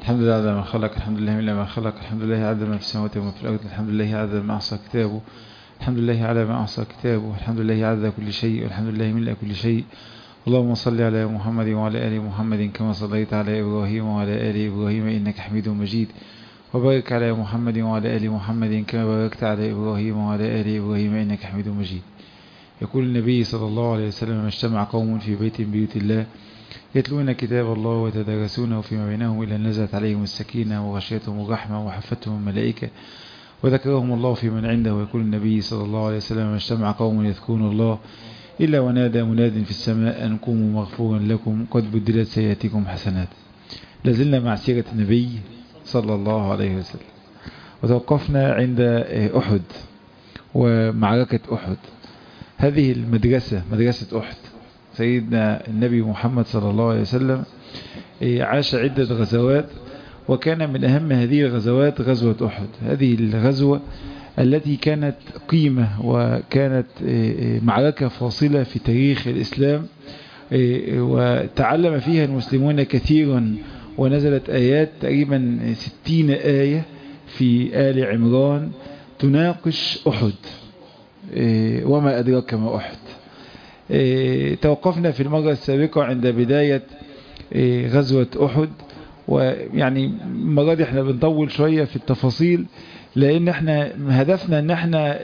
الحمد لله عدد ما خلق الحمد لله من ما خلق الحمد لله عدد ما في السماوات وما في الأرض الحمد لله عدد ما أحصى كتابه الحمد لله على ما أحصى كتابه الحمد لله عدد كل شيء والحمد لله ملء كل شيء اللهم صل على محمد وعلى آل محمد كما صليت على إبراهيم وعلى آل إبراهيم إنك حميد مجيد وبارك على محمد وعلى آل محمد كما باركت على إبراهيم وعلى آل إبراهيم إنك حميد مجيد يقول النبي صلى الله عليه وسلم ما اجتمع قوم في بيت من بيوت الله يتلون كتاب الله ويتدارسونه فيما بينهم إلا نزلت عليهم السكينة وغشيتهم الرحمة وحفتهم الملائكة وذكرهم الله في من عنده ويقول النبي صلى الله عليه وسلم ما اجتمع قوم يذكرون الله إلا ونادى مناد في السماء أن قوموا مغفورا لكم قد بدلت سيئاتكم حسنات لازلنا مع سيرة النبي صلى الله عليه وسلم وتوقفنا عند أحد ومعركة أحد هذه المدرسة مدرسة أحد سيدنا النبي محمد صلى الله عليه وسلم عاش عدة غزوات وكان من أهم هذه الغزوات غزوة أحد هذه الغزوة التي كانت قيمة وكانت معركة فاصلة في تاريخ الإسلام وتعلم فيها المسلمون كثيرا ونزلت آيات تقريبا ستين آية في آل عمران تناقش أحد وما أدراك ما أحد توقفنا في المرة السابقة عند بداية غزوة أحد ويعني المرة دي احنا بنطول شوية في التفاصيل لأن احنا هدفنا ان احنا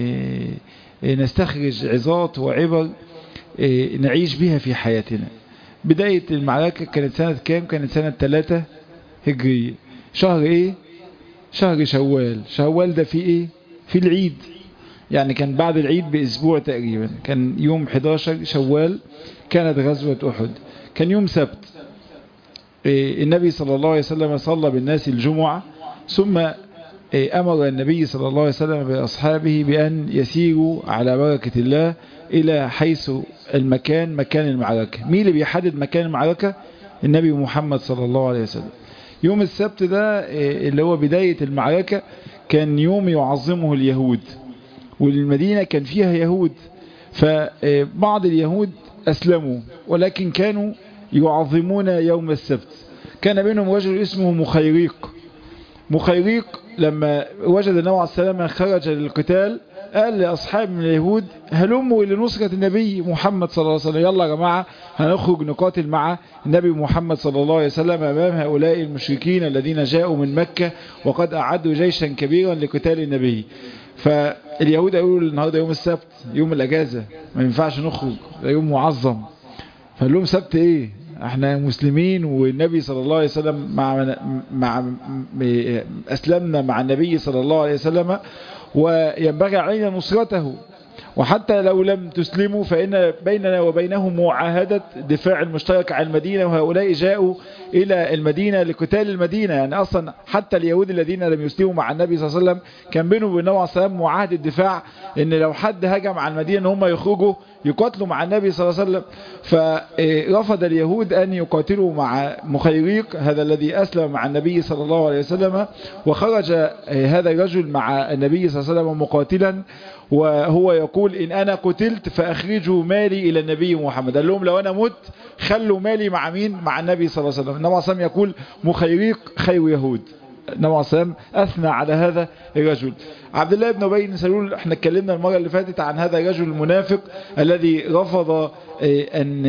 نستخرج عظات وعبر نعيش بها في حياتنا بداية المعركة كانت سنة كام كانت سنة 3 هجرية شهر ايه شهر شوال شوال ده في ايه في العيد يعني كان بعد العيد بأسبوع تقريبا كان يوم 11 شوال كانت غزوة أحد كان يوم سبت النبي صلى الله عليه وسلم صلى بالناس الجمعة ثم أمر النبي صلى الله عليه وسلم بأصحابه بأن يسيروا على بركة الله إلى حيث المكان مكان المعركة مين اللي بيحدد مكان المعركة النبي محمد صلى الله عليه وسلم يوم السبت ده اللي هو بداية المعركة كان يوم يعظمه اليهود والمدينة كان فيها يهود فبعض اليهود أسلموا ولكن كانوا يعظمون يوم السبت كان بينهم رجل اسمه مخيريق مخيريق لما وجد النبي عليه السلام خرج للقتال قال لأصحاب من اليهود هلموا لنصرة النبي محمد صلى الله عليه وسلم يلا يا جماعة هنخرج نقاتل مع النبي محمد صلى الله عليه وسلم أمام هؤلاء المشركين الذين جاءوا من مكة وقد أعدوا جيشا كبيرا لقتال النبي فاليهود قالوا النهاردة يوم السبت يوم الأجازة ما ينفعش نخرج ده يوم معظم فقال لهم سبت ايه احنا مسلمين والنبي صلى الله عليه وسلم مع, مع اسلمنا مع النبي صلى الله عليه وسلم وينبغي علينا نصرته وحتى لو لم تسلموا فإن بيننا وبينهم معاهدة دفاع المشترك عن المدينة وهؤلاء جاءوا إلى المدينة لقتال المدينة يعني أصلا حتى اليهود الذين لم يسلموا مع النبي صلى الله عليه وسلم كان بينهم وبين النبي صلى الله عليه وسلم معاهدة دفاع إن لو حد هجم على المدينة ان هم يخرجوا يقاتلوا مع النبي صلى الله عليه وسلم فرفض اليهود أن يقاتلوا مع مخيريق هذا الذي أسلم مع النبي صلى الله عليه وسلم وخرج هذا الرجل مع النبي صلى الله عليه وسلم مقاتلا وهو يقول إن أنا قتلت فأخرجوا مالي إلى النبي محمد قال لهم لو أنا مت خلوا مالي مع مين مع النبي صلى الله عليه وسلم النبي صلى الله عليه وسلم يقول مخيريق خير يهود النبي عليه السلام أثنى على هذا الرجل عبد الله بن أبي بن سلول احنا اتكلمنا المرة اللي فاتت عن هذا الرجل المنافق الذي رفض أن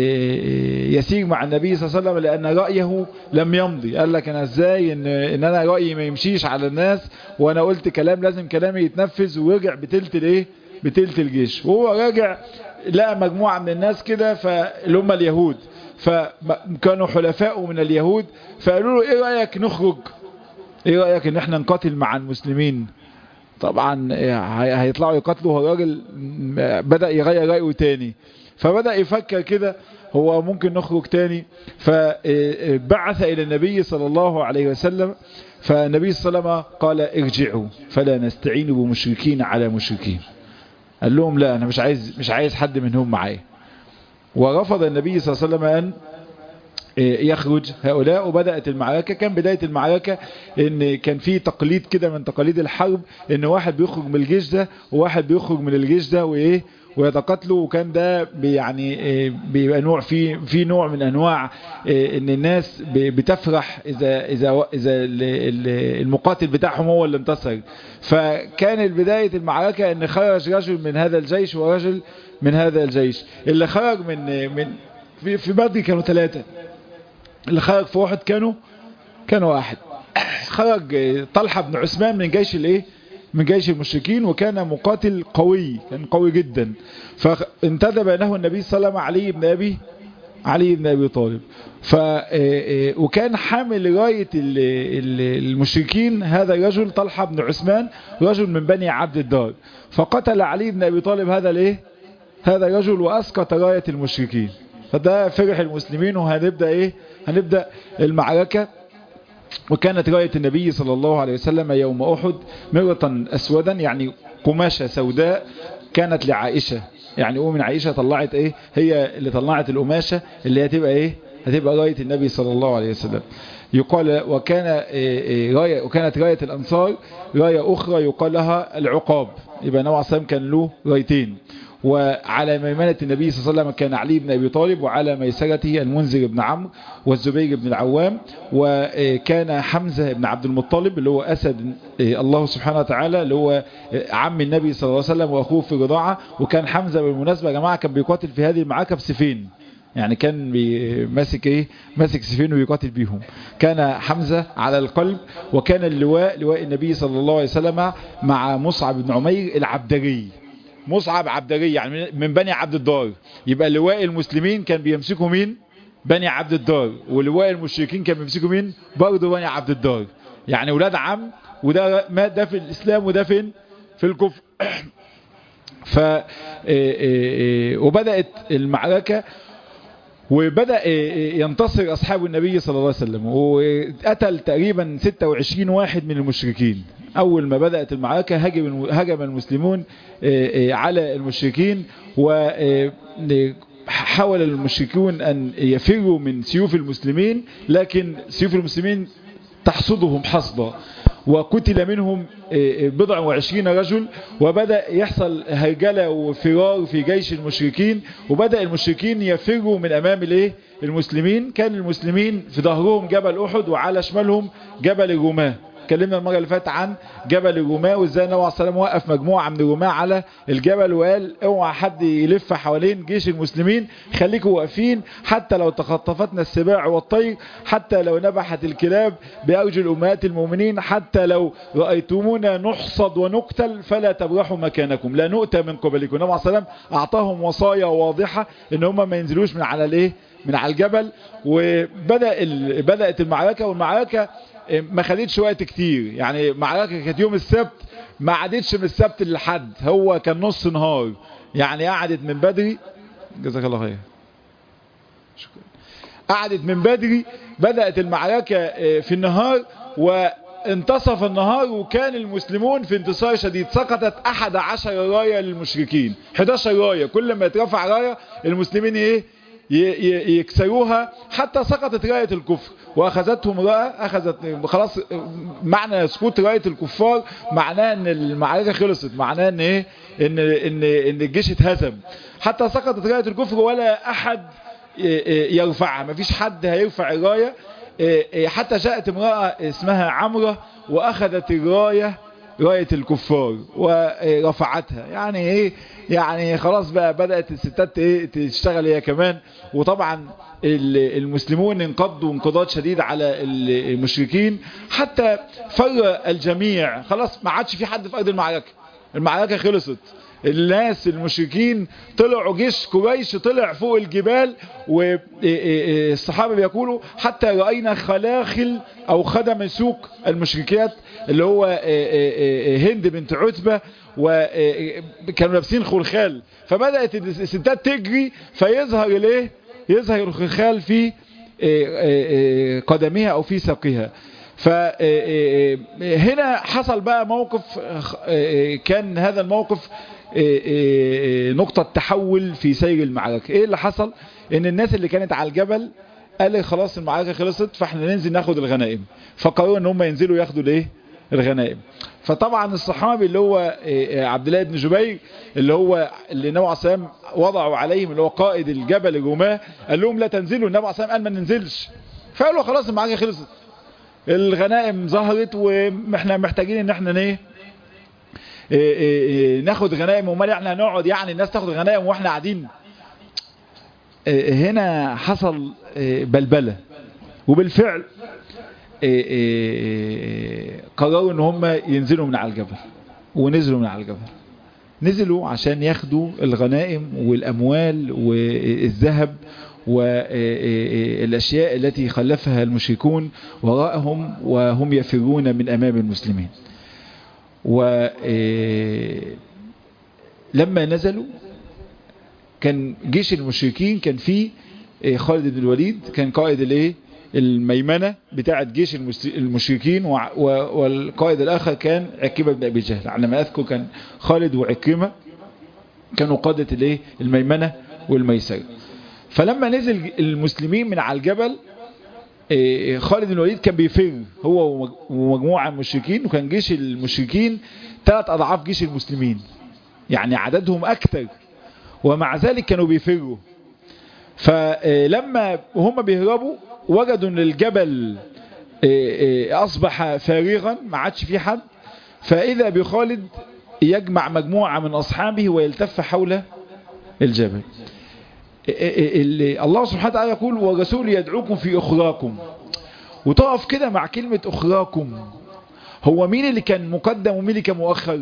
يسير مع النبي صلى الله عليه وسلم لأن رأيه لم يمضي قال لك أنا ازاي إن, إن أنا رأيي ما يمشيش على الناس وأنا قلت كلام لازم كلامي يتنفذ ورجع بتلت الايه بتلت الجيش وهو راجع لقى مجموعة من الناس كده فاللي هم اليهود فكانوا حلفاء من اليهود فقالوا له ايه رأيك نخرج ايه رأيك ان احنا نقاتل مع المسلمين طبعا هيطلعوا يقاتلوا هو الراجل بدأ يغير رأيه تاني فبدأ يفكر كده هو ممكن نخرج تاني فبعث إلى النبي صلى الله عليه وسلم فالنبي صلى الله عليه وسلم قال ارجعوا فلا نستعين بمشركين على مشركين قال لهم لا أنا مش عايز, مش عايز حد منهم معايا ورفض النبي صلى الله عليه وسلم أن يخرج هؤلاء وبدأت المعركة كان بداية المعركة ان كان في تقليد كده من تقاليد الحرب ان واحد بيخرج من الجيش ده وواحد بيخرج من الجيش ده وايه ويتقاتلوا وكان ده يعني بيبقى نوع في في نوع من انواع ان الناس بتفرح اذا اذا اذا المقاتل بتاعهم هو اللي انتصر فكان بداية المعركة ان خرج رجل من هذا الجيش ورجل من هذا الجيش اللي خرج من من في, في بدر كانوا ثلاثة اللي خرج في واحد كانوا كانوا واحد خرج طلحة بن عثمان من جيش الايه من جيش المشركين وكان مقاتل قوي كان قوي جدا فانتدب له النبي صلى الله عليه وسلم علي بن ابي علي بن ابي طالب ف وكان حامل رايه المشركين هذا الرجل طلحه بن عثمان رجل من بني عبد الدار فقتل علي بن ابي طالب هذا الايه هذا الرجل واسقط رايه المشركين فده فرح المسلمين وهنبدا ايه هنبدا المعركه وكانت راية النبي صلى الله عليه وسلم يوم أحد مرة أسودا يعني قماشة سوداء كانت لعائشة يعني أم عائشة طلعت إيه هي اللي طلعت القماشة اللي هتبقى إيه هتبقى راية النبي صلى الله عليه وسلم يقال وكان راية وكانت راية الأنصار راية أخرى يقال لها العقاب يبقى نوع صلى كان له رايتين وعلى ميمنة النبي صلى الله عليه وسلم كان علي بن أبي طالب وعلى ميسرته المنذر بن عمرو والزبير بن العوام وكان حمزة بن عبد المطلب اللي هو أسد الله سبحانه وتعالى اللي هو عم النبي صلى الله عليه وسلم وأخوه في رضاعة وكان حمزة بالمناسبة يا جماعة كان بيقاتل في هذه المعركة بسيفين يعني كان ماسك ايه ماسك سيفين ويقاتل بيهم كان حمزة على القلب وكان اللواء لواء النبي صلى الله عليه وسلم مع مصعب بن عمير العبدري مصعب عبدري يعني من بني عبد الدار يبقى لواء المسلمين كان بيمسكوا مين بني عبد الدار ولواء المشركين كان بيمسكوا مين برضه بني عبد الدار يعني ولاد عم وده ما ده في الاسلام وده فين في الكفر ف وبدات المعركه وبدأ ينتصر أصحاب النبي صلى الله عليه وسلم وقتل تقريبا 26 واحد من المشركين أول ما بدأت المعركة هجم هجم المسلمون على المشركين وحاول المشركون أن يفروا من سيوف المسلمين لكن سيوف المسلمين تحصدهم حصدا وقتل منهم بضع وعشرين رجل وبدأ يحصل هرجلة وفرار في جيش المشركين وبدأ المشركين يفروا من أمام الايه المسلمين كان المسلمين في ظهرهم جبل أحد وعلى شمالهم جبل الرماه اتكلمنا المرة اللي فاتت عن جبل الرماة وازاي النبي عليه الصلاة والسلام وقف مجموعة من الرماة على الجبل وقال اوعى حد يلف حوالين جيش المسلمين خليكم واقفين حتى لو تخطفتنا السباع والطير حتى لو نبحت الكلاب بأرجل أمهات المؤمنين حتى لو رأيتمونا نحصد ونقتل فلا تبرحوا مكانكم لا نؤتى من قبلكم النبي عليه الصلاة والسلام أعطاهم وصايا واضحة ان هم ما ينزلوش من على الايه من على الجبل وبدأ ال... بدأت المعركة والمعركة ما خدتش وقت كتير يعني معركة كانت يوم السبت ما عدتش من السبت للحد هو كان نص نهار يعني قعدت من بدري جزاك الله خير شكرا قعدت من بدري بدأت المعركة في النهار وانتصف النهار وكان المسلمون في انتصار شديد سقطت احد عشر راية للمشركين 11 راية كل ما يترفع راية المسلمين ايه يكسروها حتى سقطت راية الكفر واخذتهم رأى اخذت خلاص معنى سقوط راية الكفار معناه ان المعركة خلصت معناه ان ايه ان ان ان الجيش اتهزم حتى سقطت راية الكفر ولا احد يرفعها مفيش حد هيرفع الراية حتى جاءت امرأة اسمها عمرة واخذت الراية راية الكفار ورفعتها يعني ايه يعني خلاص بقى بدأت الستات ايه تشتغل هي كمان وطبعا المسلمون انقضوا انقضاض شديد على المشركين حتى فر الجميع خلاص ما عادش في حد في ارض المعركة المعركة خلصت الناس المشركين طلعوا جيش قريش طلع فوق الجبال والصحابة بيقولوا حتى رأينا خلاخل او خدم سوق المشركات اللي هو هند بنت عتبة وكانوا لابسين خلخال فبدأت الستات تجري فيظهر الايه يظهر الخلخال في قدمها او في ساقها فهنا حصل بقى موقف كان هذا الموقف نقطة تحول في سير المعركة ايه اللي حصل ان الناس اللي كانت على الجبل قال خلاص المعركة خلصت فاحنا ننزل ناخد الغنائم فقرروا ان هم ينزلوا ياخدوا الايه الغنائم فطبعا الصحابي اللي هو عبد الله بن جبير اللي هو اللي النبي عليه الصلاه وضعوا عليهم اللي هو قائد الجبل الرماه قال لهم لا تنزلوا النبي عليه الصلاه قال ما ننزلش فقالوا خلاص المعركه خلصت الغنائم ظهرت واحنا محتاجين ان احنا ايه ناخد غنائم ومال احنا هنقعد يعني الناس تاخد غنائم واحنا قاعدين هنا حصل بلبله وبالفعل قرروا ان هم ينزلوا من على الجبل ونزلوا من على الجبل نزلوا عشان ياخدوا الغنائم والاموال والذهب والاشياء التي خلفها المشركون وراءهم وهم يفرون من امام المسلمين ولما نزلوا كان جيش المشركين كان فيه خالد بن الوليد كان قائد الايه الميمنة بتاعة جيش المشركين والقائد الآخر كان عكيمة بن أبي جهل على ما أذكر كان خالد وعكيمة كانوا قادة الايه الميمنة والميسرة فلما نزل المسلمين من على الجبل خالد بن الوليد كان بيفر هو ومجموعة من المشركين وكان جيش المشركين ثلاث أضعاف جيش المسلمين يعني عددهم أكثر ومع ذلك كانوا بيفروا فلما هم بيهربوا وجدوا ان الجبل اصبح فارغا ما عادش فيه حد فاذا بخالد يجمع مجموعة من اصحابه ويلتف حول الجبل الله سبحانه وتعالى يقول ورسول يدعوكم في اخراكم وتقف كده مع كلمة اخراكم هو مين اللي كان مقدم ومين اللي كان مؤخر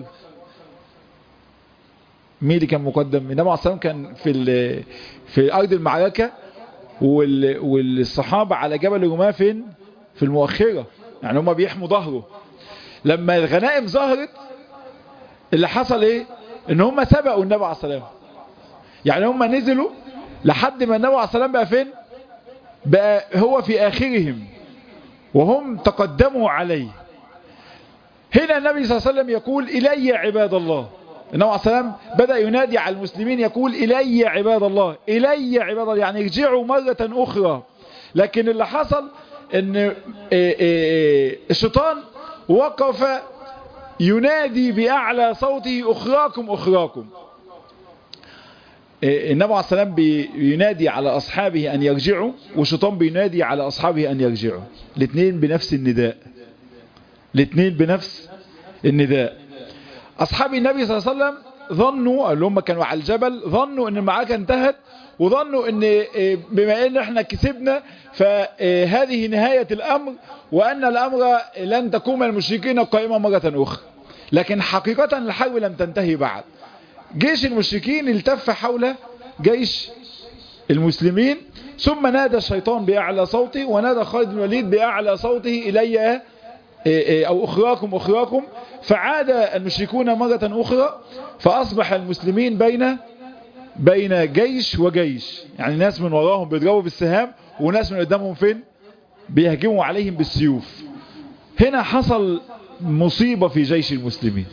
مين اللي كان مقدم النبي عليه الصلاه كان في في ارض المعركه والصحابه على جبل الرماه فين في المؤخره يعني هم بيحموا ظهره لما الغنائم ظهرت اللي حصل ايه ان هم سبقوا النبي عليه الصلاه يعني هم نزلوا لحد ما النبي عليه الصلاه بقى فين بقى هو في اخرهم وهم تقدموا عليه هنا النبي صلى الله عليه وسلم يقول الي عباد الله النبي عليه السلام بدأ ينادي على المسلمين يقول إلي عباد الله إلي عباد الله يعني ارجعوا مرة أخرى لكن اللي حصل ان الشيطان وقف ينادي بأعلى صوته أخراكم أخراكم النبي عليه السلام بينادي على أصحابه أن يرجعوا والشيطان بينادي على أصحابه أن يرجعوا الاثنين بنفس النداء الاثنين بنفس النداء أصحاب النبي صلى الله عليه وسلم ظنوا اللي هم كانوا على الجبل ظنوا ان المعركة انتهت وظنوا ان بما ان احنا كسبنا فهذه نهاية الامر وان الامر لن تقوم المشركين قائمة مرة اخرى لكن حقيقة الحرب لم تنتهي بعد جيش المشركين التف حول جيش المسلمين ثم نادى الشيطان بأعلى صوته ونادى خالد بن الوليد بأعلى صوته إلي أو أخراكم أخراكم فعاد المشركون مرة أخرى فأصبح المسلمين بين بين جيش وجيش يعني ناس من وراهم بيضربوا بالسهام وناس من قدامهم فين بيهجموا عليهم بالسيوف هنا حصل مصيبة في جيش المسلمين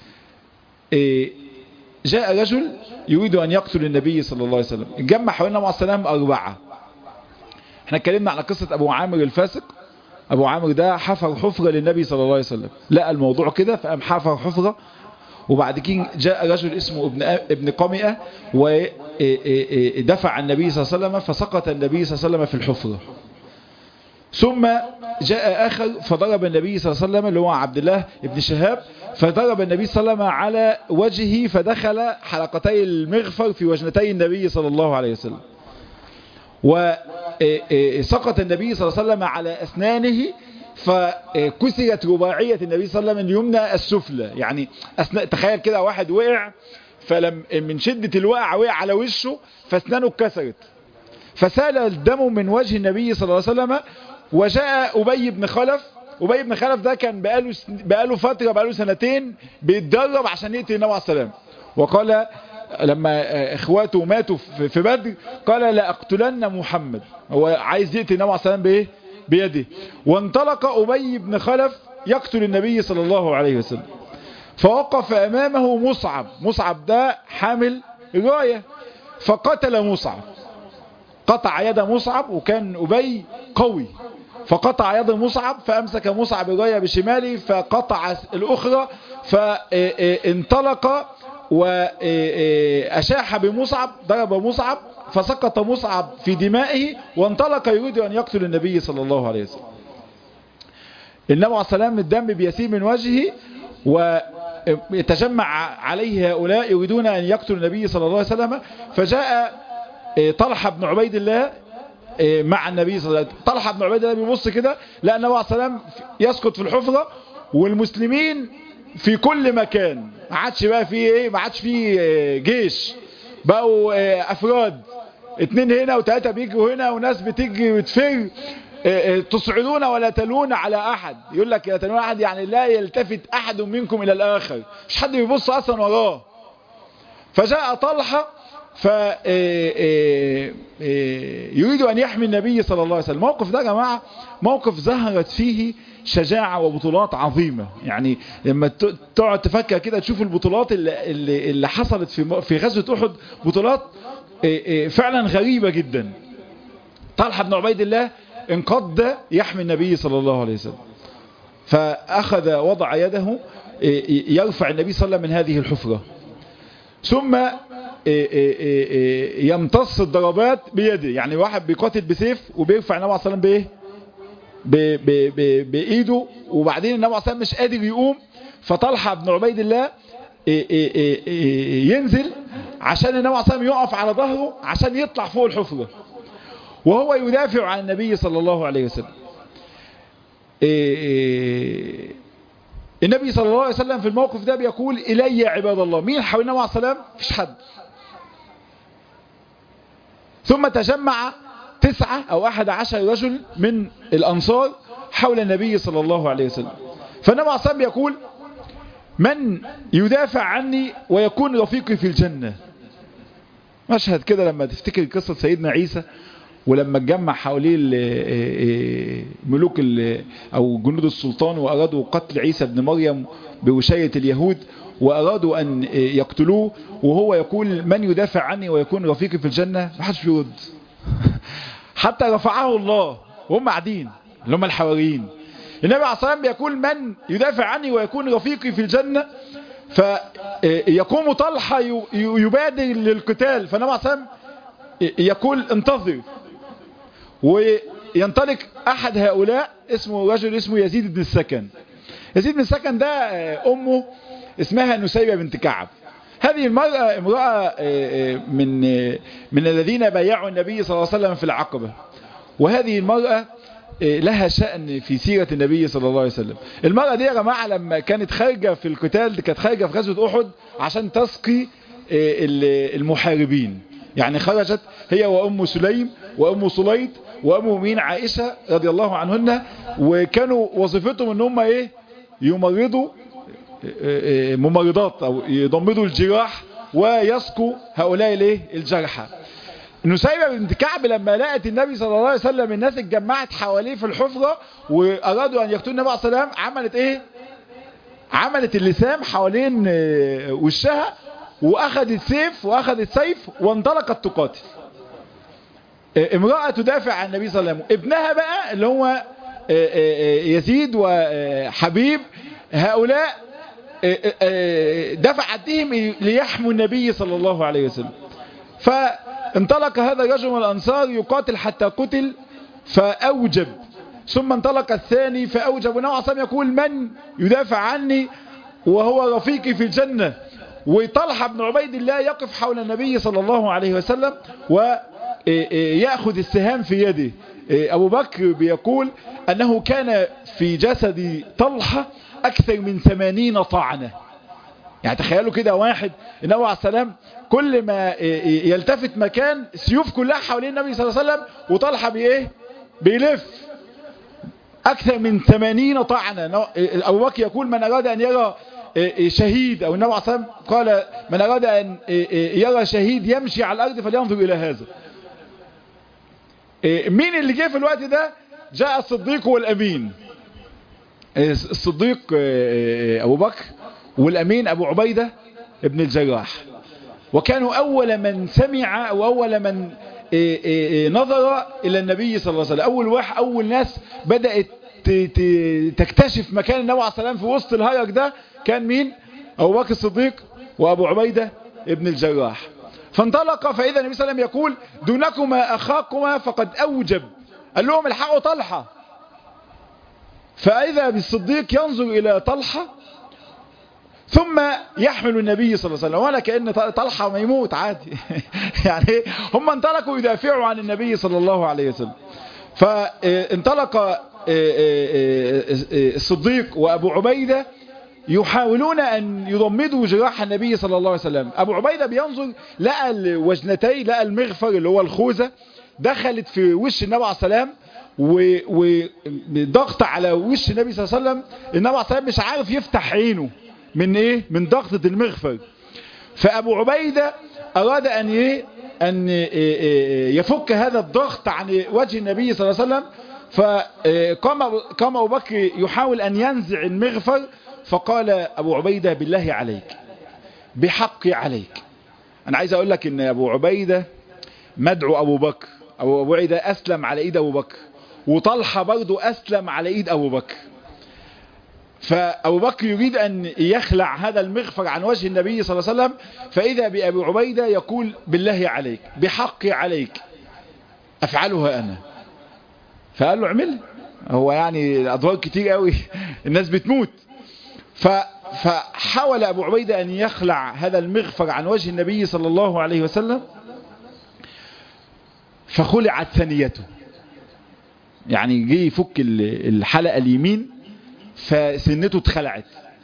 جاء رجل يريد أن يقتل النبي صلى الله عليه وسلم جمع حوالينا مع السلام أربعة احنا اتكلمنا على قصة أبو عامر الفاسق أبو عامر ده حفر حفرة للنبي صلى الله عليه وسلم لقى الموضوع كده فقام حفر حفرة وبعد كده جاء رجل اسمه ابن ابن قمئة ودفع النبي صلى الله عليه وسلم فسقط النبي صلى الله عليه وسلم في الحفرة ثم جاء آخر فضرب النبي صلى الله عليه وسلم اللي هو عبد الله ابن شهاب فضرب النبي صلى الله عليه وسلم على وجهه فدخل حلقتي المغفر في وجنتي النبي صلى الله عليه وسلم وسقط النبي صلى الله عليه وسلم على أسنانه فكسرت رباعية النبي صلى الله عليه وسلم اليمنى السفلى يعني أسنان تخيل كده واحد وقع فلم من شدة الوقع وقع على وشه فاسنانه اتكسرت فسال الدم من وجه النبي صلى الله عليه وسلم وجاء أبي بن خلف أبي بن خلف ده كان بقاله, بقاله فترة بقاله سنتين بيتدرب عشان يقتل النبي عليه السلام وقال لما اخواته ماتوا في بدر قال لا اقتلن محمد هو عايز يقتل النبي عليه السلام بايه بيده وانطلق أبي بن خلف يقتل النبي صلى الله عليه وسلم فوقف أمامه مصعب مصعب ده حامل راية فقتل مصعب قطع يد مصعب وكان أبي قوي فقطع يد مصعب فأمسك مصعب الراية بشماله فقطع الأخرى فانطلق وأشاح بمصعب ضرب مصعب فسقط مصعب في دمائه وانطلق يريد أن يقتل النبي صلى الله عليه وسلم النبي عليه السلام الدم بيسير من وجهه ويتجمع عليه هؤلاء يريدون أن يقتلوا النبي صلى الله عليه وسلم فجاء طلحة بن عبيد الله مع النبي صلى الله عليه وسلم طلحة بن عبيد الله بيبص كده لأن النبي عليه السلام يسقط في الحفرة والمسلمين في كل مكان ما عادش بقى فيه ايه ما عادش فيه جيش بقوا افراد اتنين هنا وتلاتة بيجوا هنا وناس بتيجي وتفر تصعدون ولا تلون على احد يقول لك لا تلون احد يعني لا يلتفت احد منكم الى الاخر مش حد بيبص اصلا وراه فجاء طلحة فيريد ان يحمي النبي صلى الله عليه وسلم الموقف ده يا جماعة موقف ظهرت فيه شجاعة وبطولات عظيمة يعني لما تقعد تفكر كده تشوف البطولات اللي, اللي, اللي حصلت في في غزوة احد بطولات فعلا غريبة جدا طلحة بن عبيد الله انقض يحمي النبي صلى الله عليه وسلم فأخذ وضع يده يرفع النبي صلى الله عليه وسلم من هذه الحفرة ثم يمتص الضربات بيده يعني واحد بيقاتل بسيف وبيرفع النبي صلى الله عليه وسلم بايه بايده وبعدين النبي صلى الله عليه وسلم مش قادر يقوم فطلحة بن عبيد الله ينزل عشان النبي صلى الله عليه وسلم يقف على ظهره عشان يطلع فوق الحفرة وهو يدافع عن النبي صلى الله عليه وسلم النبي صلى الله عليه وسلم في الموقف ده بيقول إلي عباد الله مين حول النبي عليه السلام مفيش حد ثم تجمع تسعة أو أحد عشر رجل من الأنصار حول النبي صلى الله عليه وسلم فالنبي عليه السلام يقول من يدافع عني ويكون رفيقي في الجنة مشهد كده لما تفتكر قصة سيدنا عيسى ولما اتجمع حواليه ملوك او جنود السلطان وارادوا قتل عيسى بن مريم بوشاية اليهود وارادوا ان يقتلوه وهو يقول من يدافع عني ويكون رفيقي في الجنة ما حدش بيرد حتى رفعه الله وهم قاعدين اللي هم الحواريين النبي عليه الصلاة والسلام بيقول من يدافع عني ويكون رفيقي في الجنة فيقوم طلحة يبادر للقتال فالنبي عليه الصلاة والسلام يقول انتظر وينطلق احد هؤلاء اسمه رجل اسمه يزيد بن السكن يزيد بن السكن ده امه اسمها نسيبة بنت كعب هذه المرأة امرأة من من الذين بايعوا النبي صلى الله عليه وسلم في العقبة وهذه المرأة لها شأن في سيرة النبي صلى الله عليه وسلم المرأة دي يا جماعة لما كانت خارجة في القتال كانت خارجة في غزوة أحد عشان تسقي المحاربين يعني خرجت هي وأم سليم وأم صليد وأم مين عائشة رضي الله عنهن وكانوا وظيفتهم ان هم ايه يمرضوا ممرضات او يضمدوا الجراح ويسقوا هؤلاء الايه الجرحى نسيبة بنت كعب لما لقت النبي صلى الله عليه وسلم الناس اتجمعت حواليه في الحفرة وارادوا ان يقتلوا النبي عليه الصلاة والسلام عملت ايه عملت اللسام حوالين وشها واخذت سيف واخذت سيف وانطلقت تقاتل امرأة تدافع عن النبي صلى الله عليه وسلم ابنها بقى اللي هو يزيد وحبيب هؤلاء دفع عدهم ليحموا النبي صلى الله عليه وسلم فانطلق هذا الرجل من الأنصار يقاتل حتى قتل فأوجب ثم انطلق الثاني فأوجب ونوع عصام يقول من يدافع عني وهو رفيقي في الجنة وطلحة بن عبيد الله يقف حول النبي صلى الله عليه وسلم ويأخذ السهام في يده أبو بكر بيقول أنه كان في جسد طلحة أكثر من ثمانين طعنة يعني تخيلوا كده واحد النبي عليه السلام كل ما يلتفت مكان سيوف كلها حوالين النبي صلى الله عليه وسلم وطلحة بإيه بيلف أكثر من ثمانين طعنة أبو بكر يقول من أراد أن يرى شهيد أو النبي عليه الصلاة والسلام قال من أراد أن يرى شهيد يمشي على الأرض فلينظر إلى هذا مين اللي جه في الوقت ده جاء الصديق والأمين الصديق أبو بكر والأمين أبو عبيدة ابن الجراح وكانوا أول من سمع أو أول من إيه إيه إيه نظر إلى النبي صلى الله عليه وسلم أول واحد أول ناس بدأت ت- ت- تكتشف مكان النبي عليه السلام في وسط الهرج ده كان مين أبو بكر الصديق وأبو عبيدة ابن الجراح فانطلق فإذا النبي صلى الله عليه وسلم يقول دونكما أخاكما فقد أوجب قال لهم الحقوا طلحة فإذا بالصديق ينظر إلى طلحة ثم يحمل النبي صلى الله عليه وسلم ولا كأن طلحة ما يموت عادي يعني هم انطلقوا يدافعوا عن النبي صلى الله عليه وسلم فانطلق الصديق وأبو عبيدة يحاولون أن يضمدوا جراح النبي صلى الله عليه وسلم أبو عبيدة بينظر لقى الوجنتين لقى المغفر اللي هو الخوذة دخلت في وش النبي عليه السلام وضغط على وش النبي صلى الله عليه وسلم النبي عليه السلام مش عارف يفتح عينه من ايه من ضغطة المغفر فابو عبيدة اراد ان ايه ان يفك هذا الضغط عن وجه النبي صلى الله عليه وسلم فقام قام ابو بكر يحاول ان ينزع المغفر فقال ابو عبيدة بالله عليك بحقي عليك انا عايز اقول لك ان ابو عبيدة مدعو ابو بكر ابو عبيدة اسلم على ايد ابو بكر وطلحة برضو اسلم على ايد ابو بكر فأبو بكر يريد أن يخلع هذا المغفر عن وجه النبي صلى الله عليه وسلم فإذا بأبي عبيدة يقول بالله عليك بحقي عليك أفعلها أنا فقال له اعمل هو يعني الأضرار كتير قوي الناس بتموت فحاول أبو عبيدة أن يخلع هذا المغفر عن وجه النبي صلى الله عليه وسلم فخلعت ثنيته يعني جه يفك الحلقة اليمين فسنته اتخلعت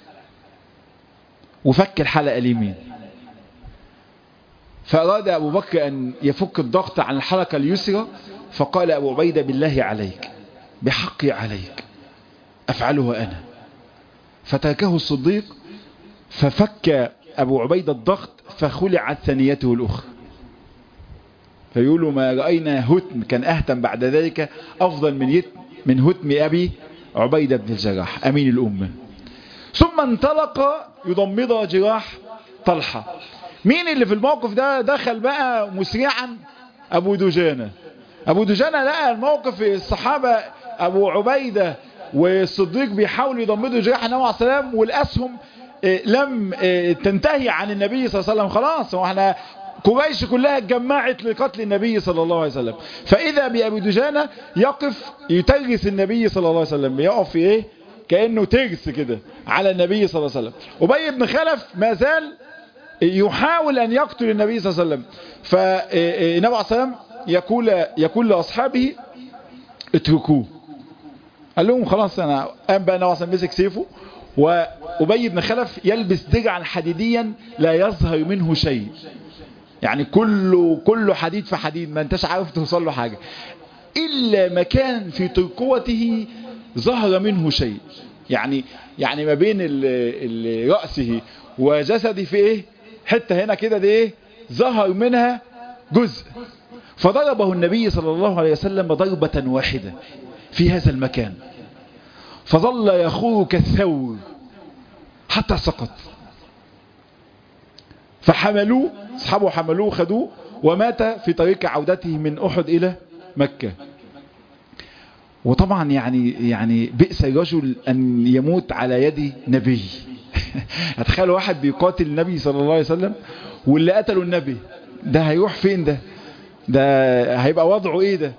وفك الحلقة اليمين فأراد أبو بكر أن يفك الضغط عن الحلقة اليسرى فقال أبو عبيدة بالله عليك بحقي عليك أفعله أنا فتركه الصديق ففك أبو عبيدة الضغط فخلعت ثنيته الأخرى فيقولوا ما رأينا هتم كان أهتم بعد ذلك أفضل من يتم من هتم أبي عبيدة بن الجراح أمين الأمة ثم انطلق يضمد جراح طلحة مين اللي في الموقف ده دخل بقى مسرعا أبو دجانة أبو دجانة لقى الموقف الصحابة أبو عبيدة والصديق بيحاولوا يضمدوا جراح النبي عليه السلام والأسهم لم تنتهي عن النبي صلى الله عليه وسلم خلاص واحنا قريش كلها اتجمعت لقتل النبي صلى الله عليه وسلم فإذا بأبي دجانة يقف يترس النبي صلى الله عليه وسلم يقف في ايه كأنه ترس كده على النبي صلى الله عليه وسلم أبي بن خلف ما زال يحاول أن يقتل النبي صلى الله عليه وسلم فالنبي عليه السلام يقول, يقول لأصحابه اتركوه قال لهم خلاص أنا قام بقى النبي عليه السلام مسك سيفه وأبي بن خلف يلبس درعا حديديا لا يظهر منه شيء يعني كله كله حديد في حديد ما انتش عارف توصل له حاجة إلا مكان في ترقوته ظهر منه شيء يعني يعني ما بين ال ال رأسه وجسده في ايه حتة هنا كده دي ايه ظهر منها جزء فضربه النبي صلى الله عليه وسلم ضربة واحدة في هذا المكان فظل يخور كالثور حتى سقط فحملوه اصحابه حملوه خدوه ومات في طريق عودته من أحد إلى مكة وطبعا يعني يعني بئس الرجل أن يموت على يد نبي هتخيل واحد بيقاتل النبي صلى الله عليه وسلم واللي قتلوا النبي ده هيروح فين ده ده هيبقى وضعه ايه ده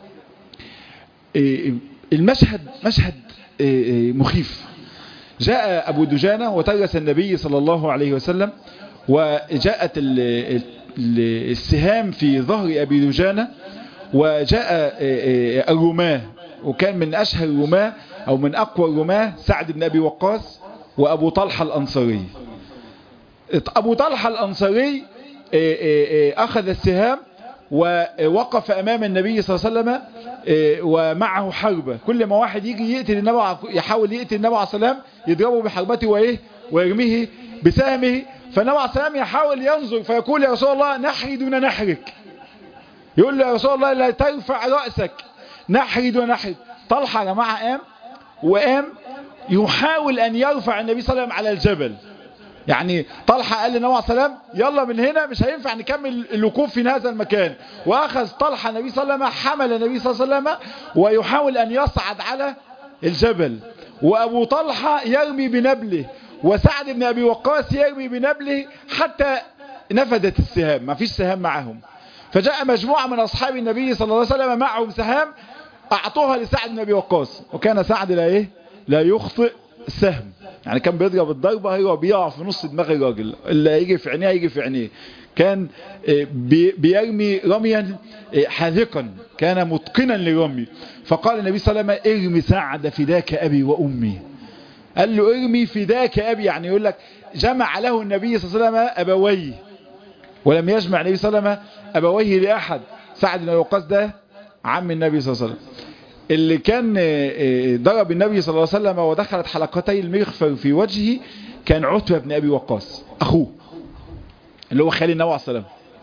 المشهد مشهد مخيف جاء أبو دجانة وترس النبي صلى الله عليه وسلم وجاءت السهام في ظهر أبي دجانة وجاء الرماة وكان من أشهر الرماة أو من أقوى الرماة سعد بن أبي وقاص وأبو طلحة الأنصاري أبو طلحة الأنصاري أخذ السهام ووقف أمام النبي صلى الله عليه وسلم ومعه حربة كل ما واحد يجي يقتل النبي يحاول يقتل النبي عليه السلام يضربه بحربته وإيه ويرميه بسهمه فالنبي عليه السلام يحاول ينظر فيقول يا رسول الله نحري دون نحرك يقول له يا رسول الله لا ترفع رأسك نحري دون نحرك طلحة يا جماعة قام وقام يحاول أن يرفع النبي صلى الله عليه وسلم على الجبل يعني طلحة قال للنبي عليه السلام يلا من هنا مش هينفع نكمل الوقوف في هذا المكان واخذ طلحة النبي صلى الله عليه وسلم حمل النبي صلى الله عليه وسلم ويحاول ان يصعد على الجبل وابو طلحة يرمي بنبله وسعد بن ابي وقاص يرمي بنبله حتى نفدت السهام ما فيش سهام معهم فجاء مجموعة من اصحاب النبي صلى الله عليه وسلم معهم سهام اعطوها لسعد بن ابي وقاص وكان سعد لا ايه لا يخطئ سهم يعني كان بيضرب الضربة هو بيقع في نص دماغ الراجل اللي هيجي في عينيه هيجي في عينيه كان بيرمي رميا حاذقا كان متقنا للرمي فقال النبي صلى الله عليه وسلم ارمي سعد فداك أبي وأمي قال له ارمي فداك أبي يعني يقول لك جمع له النبي صلى الله عليه وسلم أبويه ولم يجمع النبي صلى الله عليه وسلم أبويه لأحد سعد بن وقاص ده عم النبي صلى الله عليه وسلم اللي كان ضرب النبي صلى الله عليه وسلم ودخلت حلقتي المغفر في وجهه كان عتبة بن أبي وقاص أخوه اللي هو خالي النبي عليه السلام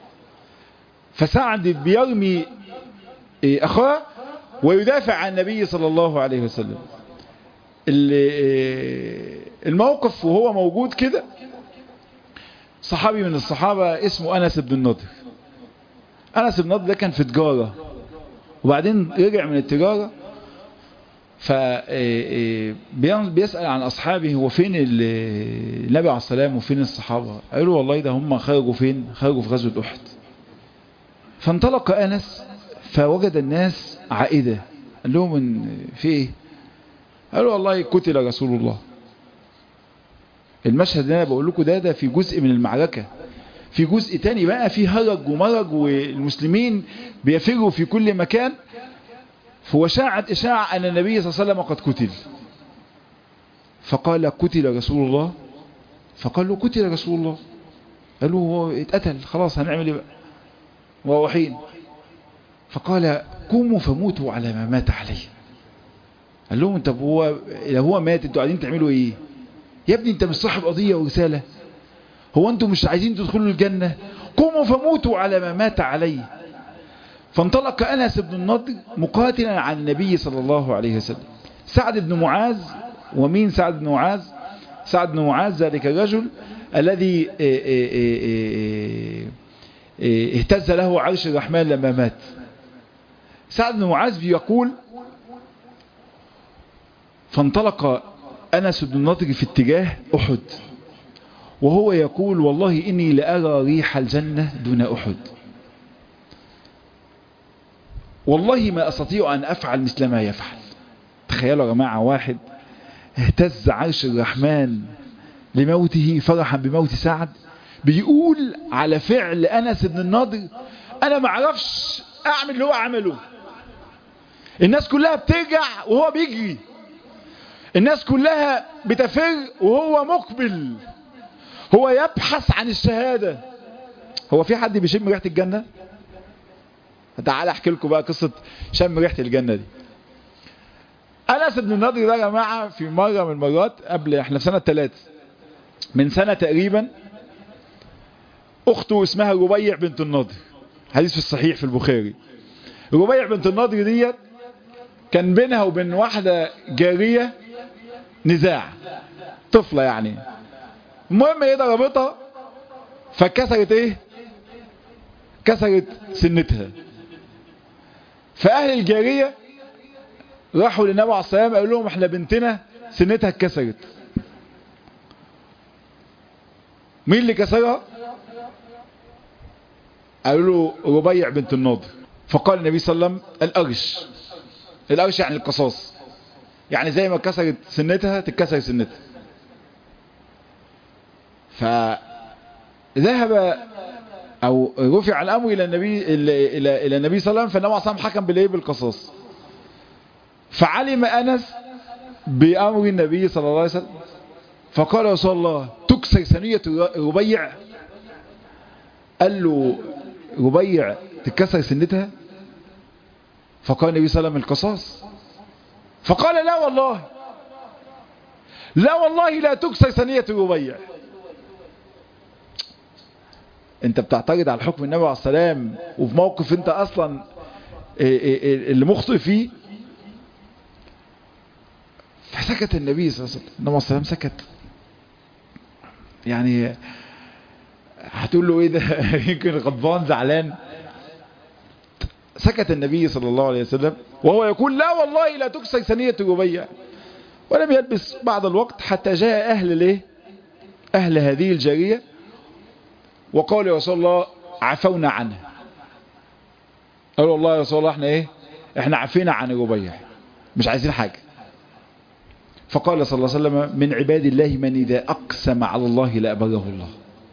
فسعد بيرمي أخاه ويدافع عن النبي صلى الله عليه وسلم الموقف وهو موجود كده صحابي من الصحابة اسمه أنس بن النضر أنس بن النضر ده كان في تجارة وبعدين رجع من التجارة فبيسأل عن أصحابه هو فين النبي عليه السلام وفين الصحابة قالوا والله ده هم خرجوا فين خرجوا في غزوة أحد فانطلق أنس فوجد الناس عائدة قال لهم ان في ايه قالوا والله قتل رسول الله المشهد اللي انا بقول لكم ده ده في جزء من المعركة في جزء تاني بقى في هرج ومرج والمسلمين بيفروا في كل مكان فوشاعت إشاعة أن النبي صلى الله عليه وسلم قد قتل فقال قتل رسول الله فقال له قتل رسول الله قالوا هو اتقتل خلاص هنعمل ايه بقى وهو حين فقال قوموا فموتوا على ما مات عليه قال لهم انت هو لو هو مات انتوا قاعدين تعملوا ايه يا ابني انت مش صاحب قضية ورسالة هو انتم مش عايزين تدخلوا الجنة قوموا فموتوا على ما مات عليه فانطلق أنس بن النضر مقاتلا عن النبي صلى الله عليه وسلم سعد بن معاذ ومين سعد بن معاذ سعد بن معاذ ذلك الرجل الذي اهتز له عرش الرحمن لما مات سعد بن معاذ بيقول فانطلق أنس بن النضر في اتجاه أحد وهو يقول والله إني لأرى ريح الجنة دون أحد والله ما أستطيع أن أفعل مثل ما يفعل تخيلوا يا جماعة واحد اهتز عرش الرحمن لموته فرحا بموت سعد بيقول على فعل أنس بن النضر أنا ما اعرفش أعمل اللي هو عمله الناس كلها بترجع وهو بيجري الناس كلها بتفر وهو مقبل هو يبحث عن الشهادة هو في حد بيشم ريحة الجنة تعال احكي لكم بقى قصة شم ريحة الجنة دي أنس بن النضر ده يا جماعة في مرة من المرات قبل احنا في سنة ثلاثة من سنة تقريبا أخته اسمها ربيع بنت النضر حديث في الصحيح في البخاري ربيع بنت النضر ديت كان بينها وبين واحدة جارية نزاع طفلة يعني المهم ايه ضربتها فكسرت ايه كسرت سنتها فاهل الجارية راحوا للنبي عليه السلام قالوا لهم احنا بنتنا سنتها اتكسرت مين اللي كسرها قالوا له ربيع بنت الناضر فقال النبي صلى الله عليه وسلم الأرش الأرش يعني القصاص يعني زي ما كسرت سنتها تتكسر سنتها فذهب او رفع الامر الى النبي الى الى, إلى النبي صلى الله عليه وسلم فالنبي صلى الله عليه وسلم حكم بالايه بالقصاص فعلم انس بامر النبي صلى الله عليه وسلم فقال يا رسول الله تكسر ثنيه ربيع قال له ربيع تتكسر سنتها فقال النبي صلى الله عليه وسلم القصاص فقال لا والله لا والله لا تكسر ثنيه ربيع انت بتعترض على حكم النبي عليه السلام وفي موقف انت اصلا اللي مخطئ فيه فسكت النبي صلى الله عليه وسلم النبي عليه السلام سكت يعني هتقول له ايه ده يمكن غضبان زعلان سكت النبي صلى الله عليه وسلم وهو يقول لا والله لا تكسر ثنية ربيع ولم يلبس بعض الوقت حتى جاء أهل ليه أهل هذه الجارية وقال يا رسول الله عفونا عنه قالوا والله يا رسول الله احنا ايه احنا عفينا عن ربيع مش عايزين حاجة فقال صلى الله عليه وسلم من عباد الله من إذا أقسم على الله لأبره الله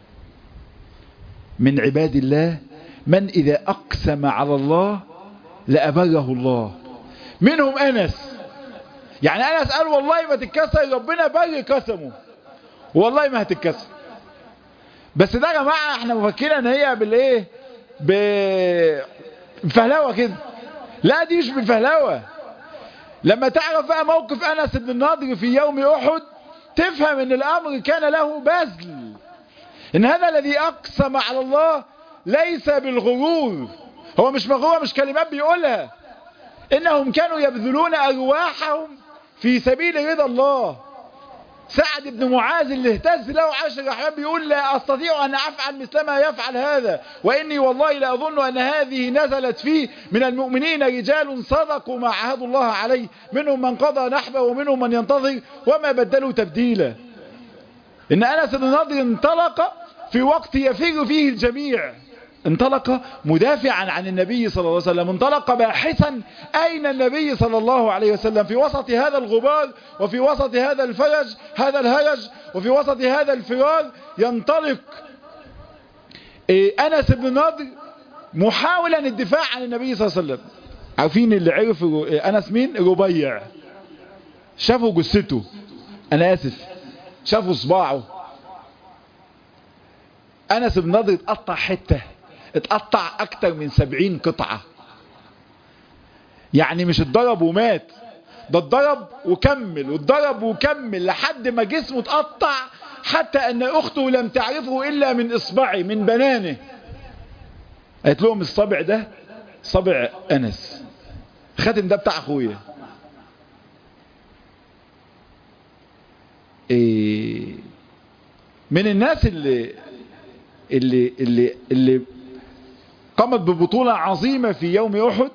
من عباد الله من إذا أقسم على الله لأبره الله منهم أنس يعني أنس قال والله ما تتكسر ربنا بر قسمه والله ما هتتكسر بس ده يا جماعة احنا مفكرين ان هي بالايه بفهلوة كده لا دي مش بفهلوة لما تعرف بقى موقف أنس بن النضر في يوم أحد تفهم ان الأمر كان له بذل ان هذا الذي أقسم على الله ليس بالغرور هو مش مغرور مش كلمات بيقولها إنهم كانوا يبذلون أرواحهم في سبيل رضا الله سعد بن معاذ اللي اهتز له عشر الرحمن بيقول لا أستطيع أن أفعل مثل ما يفعل هذا وإني والله لا أظن أن هذه نزلت فيه من المؤمنين رجال صدقوا ما عهدوا الله عليه منهم من قضى نحبه ومنهم من ينتظر وما بدلوا تبديلا إن أنس بن نضر انطلق في وقت يفر فيه الجميع انطلق مدافعا عن النبي صلى الله عليه وسلم انطلق باحثا أين النبي صلى الله عليه وسلم في وسط هذا الغبار وفي وسط هذا الفرج هذا الهرج وفي وسط هذا الفرار ينطلق أنس بن نضر محاولا الدفاع عن النبي صلى الله عليه وسلم عارفين اللي عرف أنس مين ربيع شافوا جثته أنا آسف شافوا صباعه أنس بن نضر اتقطع حتة اتقطع أكتر من سبعين قطعة يعني مش اتضرب ومات ده اتضرب وكمل واتضرب وكمل لحد ما جسمه اتقطع حتى أن أخته لم تعرفه إلا من إصبعه من بنانه قالت لهم الصبع ده صبع أنس خاتم ده بتاع أخويا إيه من الناس اللي اللي اللي اللي قامت ببطولة عظيمة في يوم أحد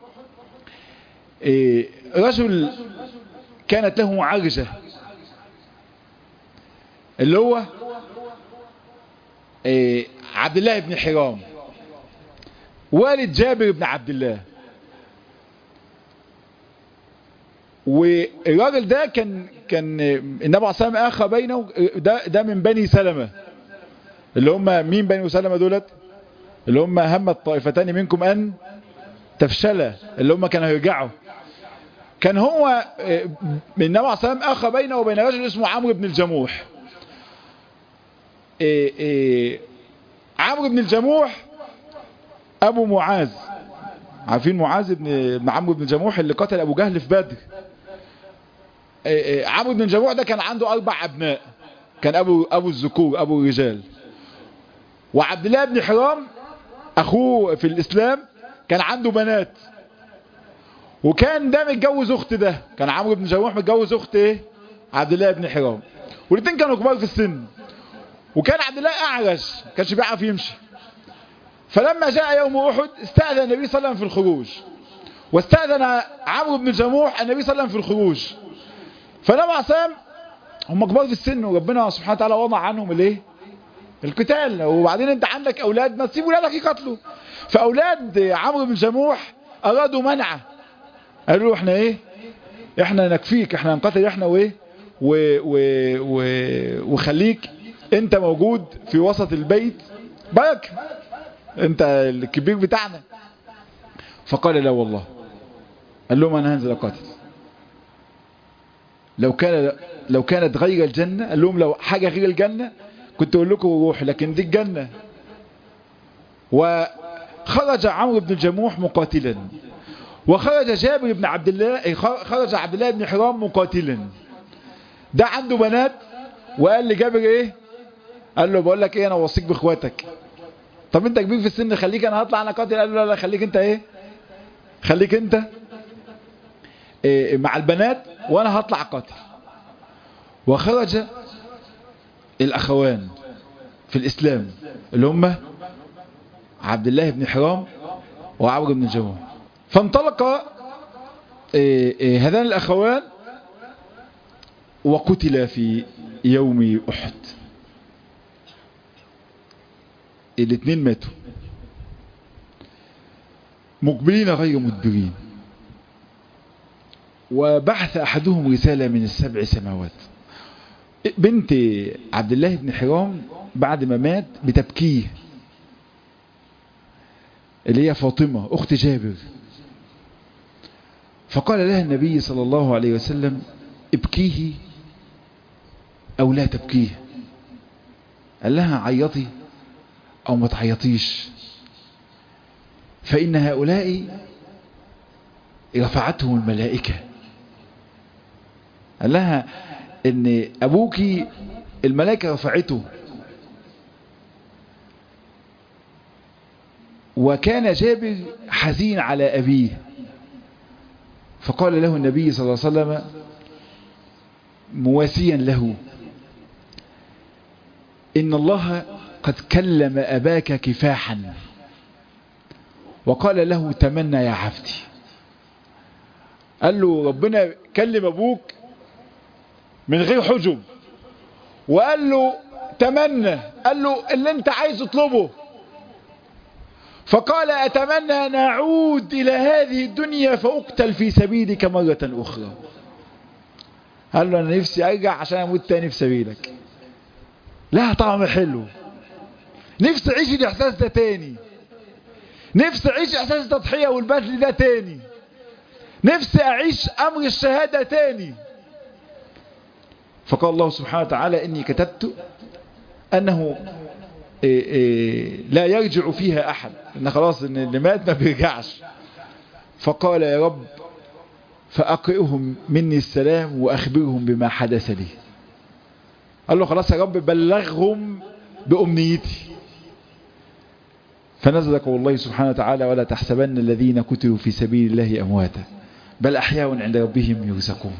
إيه رجل كانت له عرجة اللي هو إيه عبد الله بن حرام والد جابر بن عبد الله والراجل ده كان كان النبي عليه الصلاه والسلام اخى بينه ده ده من بني سلمة اللي هم مين بني سلمة دولت اللي هم هم الطائفتان منكم ان تفشلا اللي هم كانوا هيرجعوا كان هو النبي عليه الصلاه والسلام اخى بينه وبين رجل اسمه عمرو بن الجموح إيه إيه عمرو بن الجموح ابو معاذ عارفين معاذ بن عمرو بن الجموح اللي قتل ابو جهل في بدر عمرو بن الجموح ده كان عنده اربع ابناء كان ابو ابو الذكور ابو الرجال وعبد الله بن حرام اخوه في الاسلام كان عنده بنات وكان ده متجوز اخت ده كان عمرو بن الجموح متجوز اخت ايه عبد الله بن حرام والاثنين كانوا كبار في السن وكان عبد الله اعرج كانش بيعرف يمشي فلما جاء يوم احد استاذن النبي صلى الله عليه وسلم في الخروج واستاذن عمرو بن الجموح النبي صلى الله عليه وسلم في الخروج فالنبي عليه الصلاه هم كبار في السن وربنا سبحانه وتعالى وضع عنهم الايه القتال وبعدين انت عندك اولاد ما تسيب ولادك يقتلوا فاولاد عمرو بن الجموح ارادوا منعه قالوا له احنا ايه احنا نكفيك احنا نقتل احنا وايه و و و وخليك انت موجود في وسط البيت بركه انت الكبير بتاعنا فقال لا والله قال لهم انا هنزل اقاتل لو كان لو كانت غير الجنة قال لهم لو حاجة غير الجنة كنت اقول لكم روح لكن دي الجنة وخرج عمرو بن الجموح مقاتلا وخرج جابر بن عبد الله خرج عبد الله بن حرام مقاتلا ده عنده بنات وقال لجابر ايه قال له بقول لك ايه انا اوصيك باخواتك طب انت كبير في السن خليك انا هطلع انا قاتل قال له لا لا خليك انت ايه خليك انت إيه مع البنات وانا هطلع قاتل وخرج الأخوان في الإسلام اللي هم عبد الله بن حرام وعمرو بن الجموع فانطلق هذان الأخوان وقتل في يوم أحد الاثنين ماتوا مقبلين غير مدبرين وبعث أحدهم رسالة من السبع سماوات بنت عبد الله بن حرام بعد ما مات بتبكيه اللي هي فاطمة أخت جابر فقال لها النبي صلى الله عليه وسلم ابكيه أو لا تبكيه قال لها عيطي أو ما تعيطيش فإن هؤلاء رفعتهم الملائكة قال لها ان ابوك الملائكة رفعته وكان جابر حزين على أبيه فقال له النبي صلى الله عليه وسلم مواسيا له إن الله قد كلم أباك كفاحا وقال له تمنى يا عبدي قال له ربنا كلم أبوك من غير حجب وقال له تمنى قال له اللي انت عايز اطلبه فقال أتمنى أن أعود إلى هذه الدنيا فأقتل في سبيلك مرة أخرى قال له أنا نفسي أرجع عشان أموت تاني في سبيلك لها طعم حلو نفسي أعيش الإحساس ده تاني نفسي أعيش إحساس التضحية والبذل ده تاني نفسي أعيش أمر الشهادة تاني فقال الله سبحانه وتعالى إني كتبت أنه إيه إيه لا يرجع فيها أحد إن خلاص إن اللي مات ما بيرجعش فقال يا رب فأقرئهم مني السلام وأخبرهم بما حدث لي قال له خلاص يا رب بلغهم بأمنيتي فنزل قول الله سبحانه وتعالى ولا تحسبن الذين كتلوا في سبيل الله أمواتا بل أحياء عند ربهم يرزقون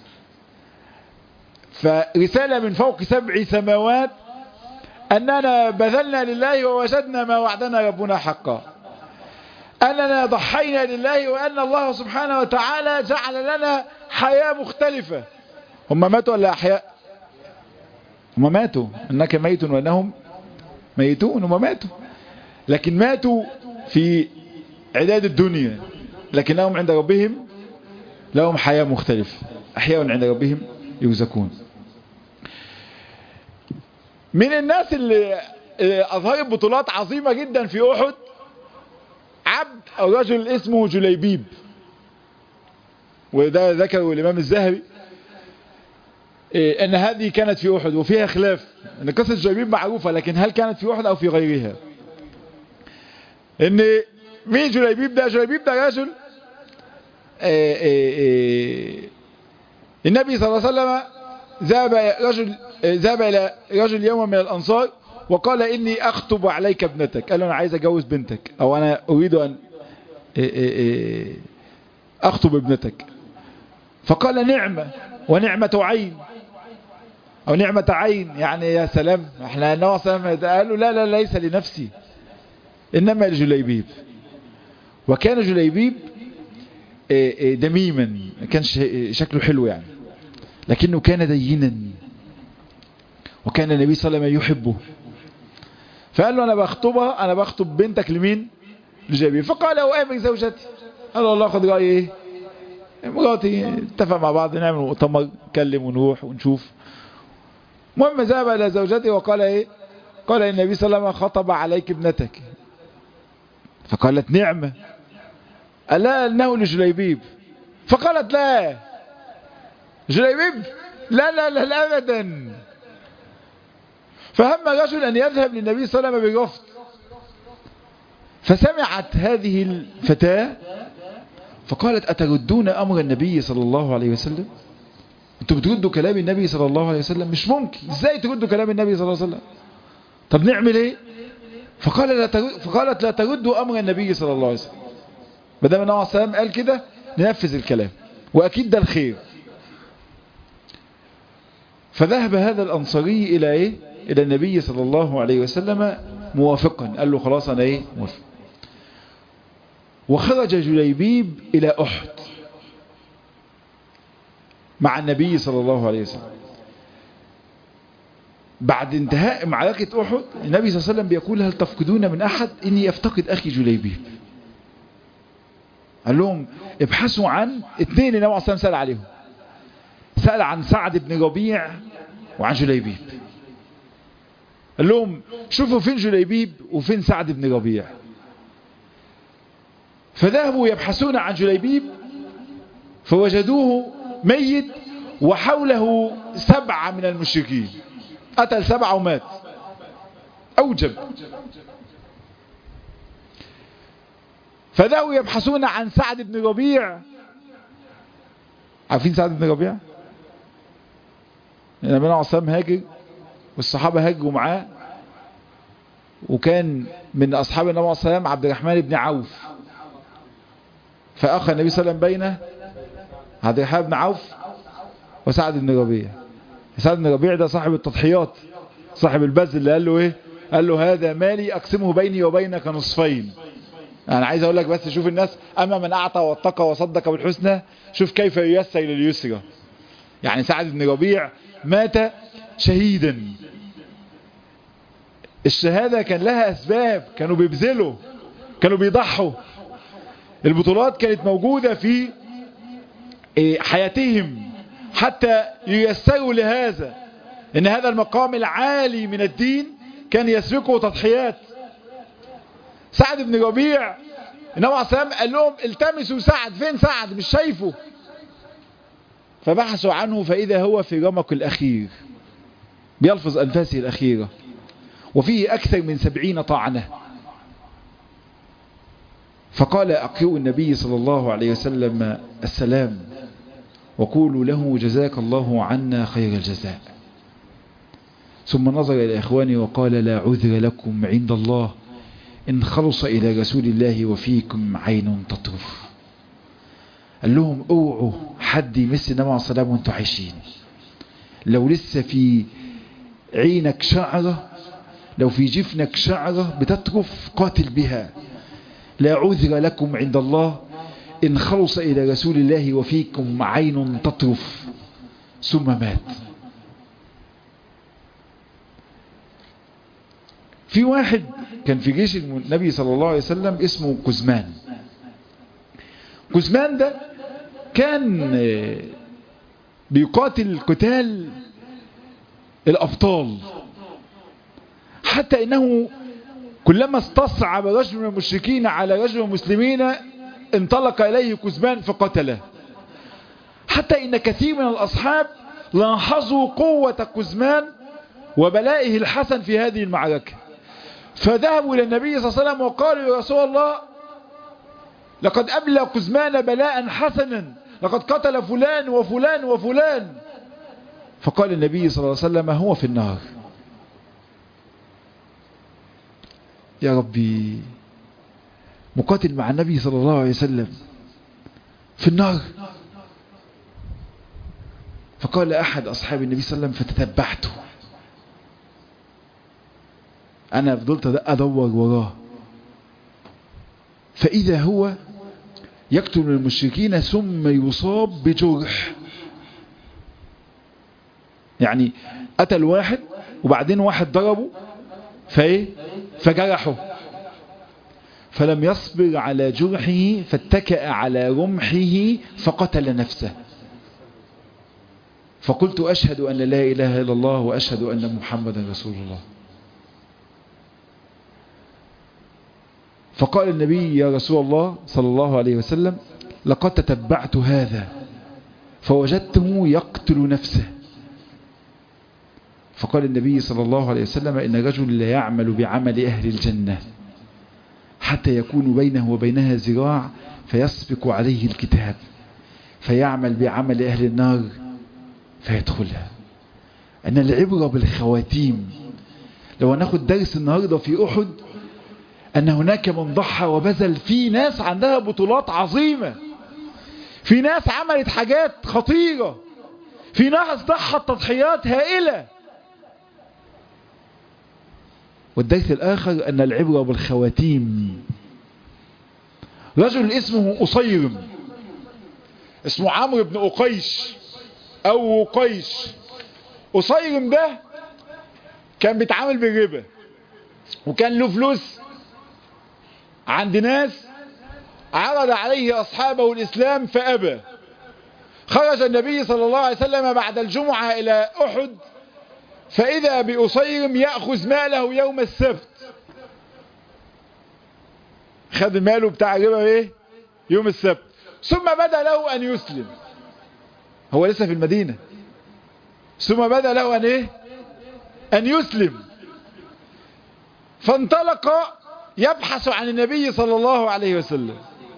فرسالة من فوق سبع سماوات أننا بذلنا لله ووجدنا ما وعدنا ربنا حقا أننا ضحينا لله وأن الله سبحانه وتعالى جعل لنا حياة مختلفة هم ماتوا ولا أحياء هم ماتوا إنك ميت وأنهم ميتون هم ماتوا لكن ماتوا في عداد الدنيا لكنهم عند ربهم لهم حياة مختلفة أحياء عند ربهم يرزقون من الناس اللي أظهرت بطولات عظيمة جدا في أحد عبد أو رجل اسمه جليبيب وده ذكره الإمام الذهبي أن هذه كانت في أحد وفيها خلاف أن قصة جليبيب معروفة لكن هل كانت في أحد أو في غيرها أن مين جليبيب ده جليبيب ده رجل النبي صلى الله عليه وسلم ذهب رجل ذهب إلى رجل يوم من الأنصار وقال إني أخطب عليك ابنتك قال له أنا عايز أجوز بنتك أو أنا أريد أن أخطب ابنتك فقال نعمة ونعمة عين أو نعمة عين يعني يا سلام احنا النبي صلى الله عليه وسلم قال له لا لا ليس لنفسي إنما لجليبيب وكان جليبيب دميما كان شكله حلو يعني لكنه كان دينا وكان النبي صلى الله عليه وسلم يحبه فقال له أنا بخطبها أنا بخطب بنتك لمين لجابير فقال له أمر زوجتي قال له الله خد رأيي إيه مراتي اتفق مع بعض نعمل مؤتمر نكلم ونروح ونشوف المهم ذهب إلى زوجته وقال إيه قال النبي صلى الله عليه وسلم خطب عليك ابنتك فقالت نعمة قال لا انه لجليبيب فقالت لا جليبيب لا لا لا, لا ابدا فهم رجل ان يذهب للنبي صلى الله عليه وسلم بالرفض فسمعت هذه الفتاة فقالت أتردون أمر النبي صلى الله عليه وسلم انتوا بتردوا كلام النبي صلى الله عليه وسلم مش ممكن ازاي تردوا كلام النبي صلى الله عليه وسلم طب نعمل ايه فقال لا ترد فقالت لا تردوا أمر النبي صلى الله عليه وسلم بدل النبي عليه السلام قال كده ننفذ الكلام وأكيد ده الخير فذهب هذا الأنصاري إلى إيه إلى النبي صلى الله عليه وسلم موافقا قال له خلاص أنا إيه موافق وخرج جليبيب إلى أحد مع النبي صلى الله عليه وسلم بعد انتهاء معركة أحد النبي صلى الله عليه وسلم بيقول هل تفقدون من أحد إني أفتقد أخي جليبيب قال لهم ابحثوا عن اثنين النبي عليه الصلاة سأل عليهم سأل عن سعد بن ربيع وعن جليبيب قال لهم شوفوا فين جليبيب وفين سعد بن ربيع فذهبوا يبحثون عن جليبيب فوجدوه ميت وحوله سبعة من المشركين قتل سبعة ومات أوجب فذهبوا يبحثون عن سعد بن ربيع عارفين سعد بن ربيع النبي عليه الصلاة هاجر والصحابة هاجروا معاه وكان من أصحاب النبي عليه الصلاة عبد الرحمن بن عوف فأخى النبي صلى الله عليه وسلم بين عبد الرحمن بن عوف وسعد بن ربيع سعد بن ربيع ده صاحب التضحيات صاحب البذل اللي قال له ايه قال له هذا مالي اقسمه بيني وبينك نصفين انا عايز اقول لك بس شوف الناس اما من اعطى واتقى وصدق بالحسنى شوف كيف ييسر لليسرى يعني سعد بن ربيع مات شهيدا الشهادة كان لها اسباب كانوا بيبذلوا كانوا بيضحوا البطولات كانت موجودة في حياتهم حتى ييسروا لهذا ان هذا المقام العالي من الدين كان يسبقه تضحيات سعد بن ربيع النبي عليه السلام قال لهم التمسوا سعد فين سعد مش شايفه فبحثوا عنه فإذا هو في رمق الأخير بيلفظ أنفاسه الأخيرة وفيه أكثر من سبعين طعنة فقال أقرئ النبي صلى الله عليه وسلم السلام وقولوا له جزاك الله عنا خير الجزاء ثم نظر إلى إخواني وقال لا عذر لكم عند الله إن خلص إلى رسول الله وفيكم عين تطرف قال لهم اوعوا حد يمس النبي عليه الصلاة وانتم عايشين لو لسه في عينك شعرة لو في جفنك شعرة بتطرف قاتل بها لا عذر لكم عند الله إن خلص إلى رسول الله وفيكم عين تطرف ثم مات في واحد كان في جيش النبي صلى الله عليه وسلم اسمه كزمان كزمان ده كان بيقاتل قتال الأبطال حتى إنه كلما استصعب رجل من المشركين على رجل من المسلمين انطلق إليه كزمان فقتله حتى إن كثير من الأصحاب لاحظوا قوة كزمان وبلائه الحسن في هذه المعركة فذهبوا إلى النبي صلى الله عليه وسلم وقالوا يا رسول الله لقد أبلى كزمان بلاء حسنا لقد قتل فلان وفلان وفلان فقال النبي صلى الله عليه وسلم هو في النار يا ربي مقاتل مع النبي صلى الله عليه وسلم في النار فقال أحد أصحاب النبي صلى الله عليه وسلم فتتبعته أنا فضلت أدور وراه فإذا هو يقتل المشركين ثم يصاب بجرح يعني قتل واحد وبعدين واحد ضربه فايه فجرحه فلم يصبر على جرحه فاتكأ على رمحه فقتل نفسه فقلت أشهد أن لا إله إلا الله وأشهد أن محمدا رسول الله فقال النبي يا رسول الله صلى الله عليه وسلم لقد تتبعت هذا فوجدته يقتل نفسه فقال النبي صلى الله عليه وسلم إن الرجل لا يعمل بعمل أهل الجنة حتى يكون بينه وبينها زراع فيسبق عليه الكتاب فيعمل بعمل أهل النار فيدخلها أن العبرة بالخواتيم لو ناخد درس النهاردة في أحد أن هناك من ضحى وبذل في ناس عندها بطولات عظيمة في ناس عملت حاجات خطيرة في ناس ضحت تضحيات هائلة والدرس الآخر أن العبرة بالخواتيم رجل اسمه أصيرم اسمه عمرو بن أقيش أو قيش أصيرم ده كان بيتعامل بالربا وكان له فلوس عند ناس عرض عليه أصحابه الإسلام فأبى خرج النبي صلى الله عليه وسلم بعد الجمعة إلى أحد فإذا بأصيرم يأخذ ماله يوم السبت خد ماله بتاع الربا ايه يوم السبت ثم بدا له أن يسلم هو لسه في المدينة ثم بدا له أن ايه أن يسلم فانطلق يبحث عن النبي صلى الله عليه وسلم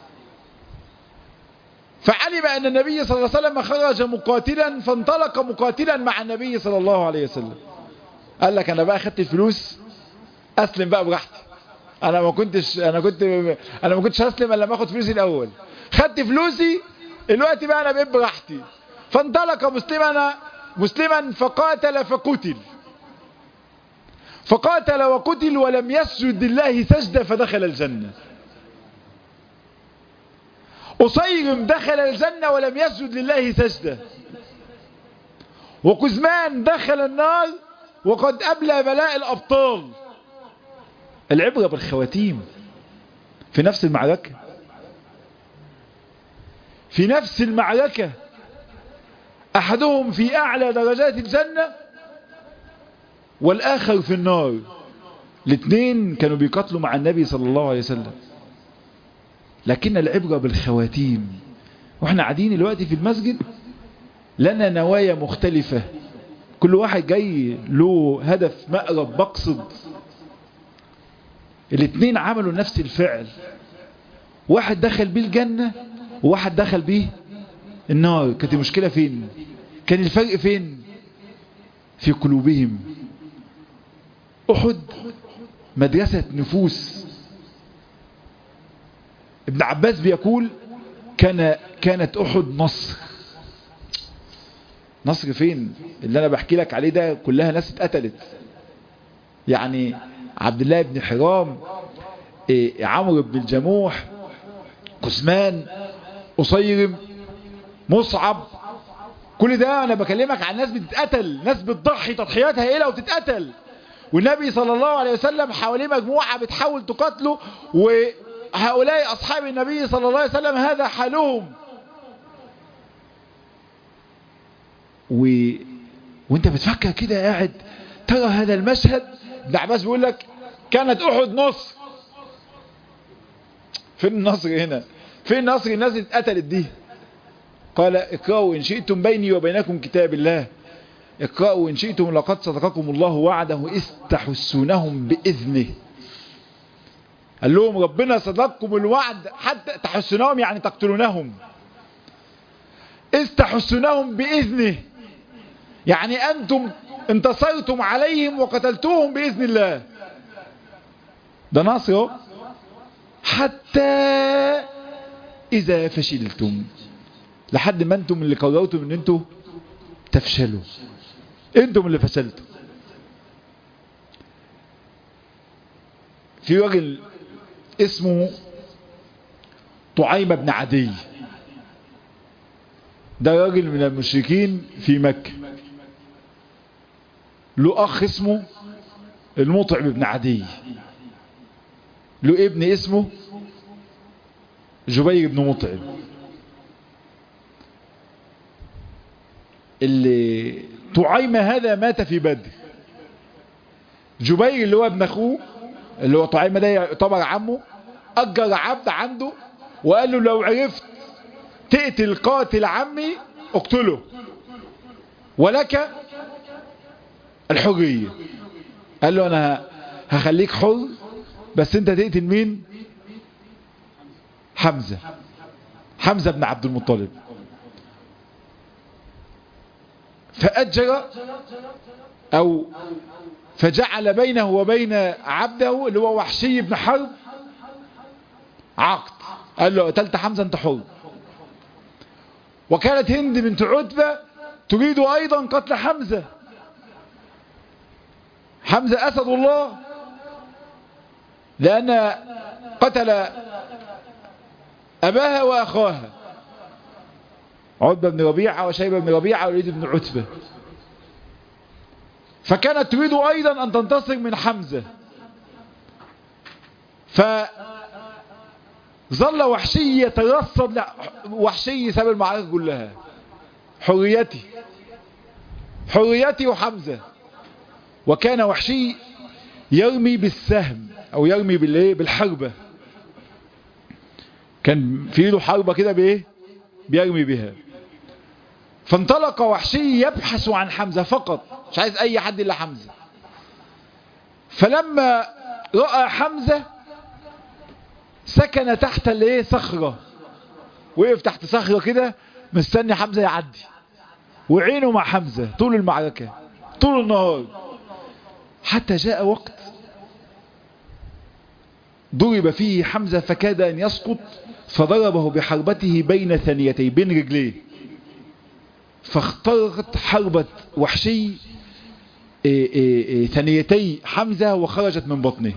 فعلم أن النبي صلى الله عليه وسلم خرج مقاتلا فانطلق مقاتلا مع النبي صلى الله عليه وسلم قال لك أنا بقى خدت الفلوس أسلم بقى براحتي أنا ما كنتش أنا كنت أنا ما كنتش هسلم إلا لما أخد فلوسي الأول خدت فلوسي الوقت بقى أنا بقيت براحتي فانطلق مسلما مسلما فقاتل فقتل فقاتل وقتل ولم يسجد لله سجدة فدخل الجنة أصيرم دخل الجنة ولم يسجد لله سجدة وكزمان دخل النار وقد أبلى بلاء الأبطال العبرة بالخواتيم في نفس المعركة في نفس المعركة أحدهم في أعلى درجات الجنة والآخر في النار الاثنين كانوا بيقاتلوا مع النبي صلى الله عليه وسلم لكن العبرة بالخواتيم واحنا قاعدين دلوقتي في المسجد لنا نوايا مختلفة كل واحد جاي له هدف مقرب مقصد الاثنين عملوا نفس الفعل واحد دخل بيه الجنة وواحد دخل بيه النار كانت المشكلة فين كان الفرق فين في قلوبهم أحد مدرسة نفوس ابن عباس بيقول كان كانت أحد نصر نصر فين اللي أنا بحكي لك عليه ده كلها ناس اتقتلت يعني عبد الله بن حرام إيه عمرو بن الجموح قسمان أصيرم مصعب كل ده أنا بكلمك عن ناس بتتقتل ناس بتضحي تضحيات هائلة وتتقتل والنبي صلى الله عليه وسلم حواليه مجموعة بتحاول تقاتله وهؤلاء أصحاب النبي صلى الله عليه وسلم هذا حالهم و... وانت بتفكر كده قاعد ترى هذا المشهد ابن عباس بيقول لك كانت أحد نصر فين النصر هنا فين النصر الناس اللي اتقتلت دي قال اقرأوا إن شئتم بيني وبينكم كتاب الله اقرأوا إن شئتم لقد صدقكم الله وعده استحسونهم بإذنه قال لهم ربنا صدقكم الوعد حتى تحسنهم يعني تقتلونهم استحسنهم بإذنه يعني أنتم انتصرتم عليهم وقتلتوهم بإذن الله ده نصر حتى إذا فشلتم لحد ما أنتم اللي قررتم أن أنتم تفشلوا أنتم اللي فشلتم في راجل اسمه طعيمة بن عدي ده راجل من المشركين في مكة له أخ اسمه المطعم بن عدي له ابن اسمه جبير بن مطعم اللي طعيمة هذا مات في بدر جبير اللي هو ابن اخوه اللي هو طعيمة ده يعتبر عمه أجر عبد عنده وقال له لو عرفت تقتل قاتل عمي اقتله ولك الحرية قال له انا هخليك حر بس انت تقتل مين حمزة حمزة بن عبد المطلب فأجر او فجعل بينه وبين عبده اللي هو وحشي بن حرب عقد قال له قتلت حمزة انت حر وكانت هند بنت عتبة تريد أيضا قتل حمزة حمزة أسد الله لأن قتل أباها وأخاها عتبة بن ربيعة وشيبة بن ربيعة ووليد بن عتبة فكانت تريد أيضا أن تنتصر من حمزة فظل وحشي يترصد وحشي سبب المعارك كلها حريتي حريتي وحمزة وكان وحشي يرمي بالسهم او يرمي بالايه بالحربة كان في له حربة كده بايه بيرمي بها فانطلق وحشي يبحث عن حمزة فقط مش عايز اي حد الا حمزة فلما رأى حمزة سكن تحت الايه صخرة وقف تحت صخرة كده مستني حمزة يعدي وعينه مع حمزة طول المعركة طول النهار حتى جاء وقت ضرب فيه حمزة فكاد أن يسقط فضربه بحربته بين ثانيتي بين رجليه فاخترقت حربة وحشي إيه إيه إيه ثانيتي حمزة وخرجت من بطنه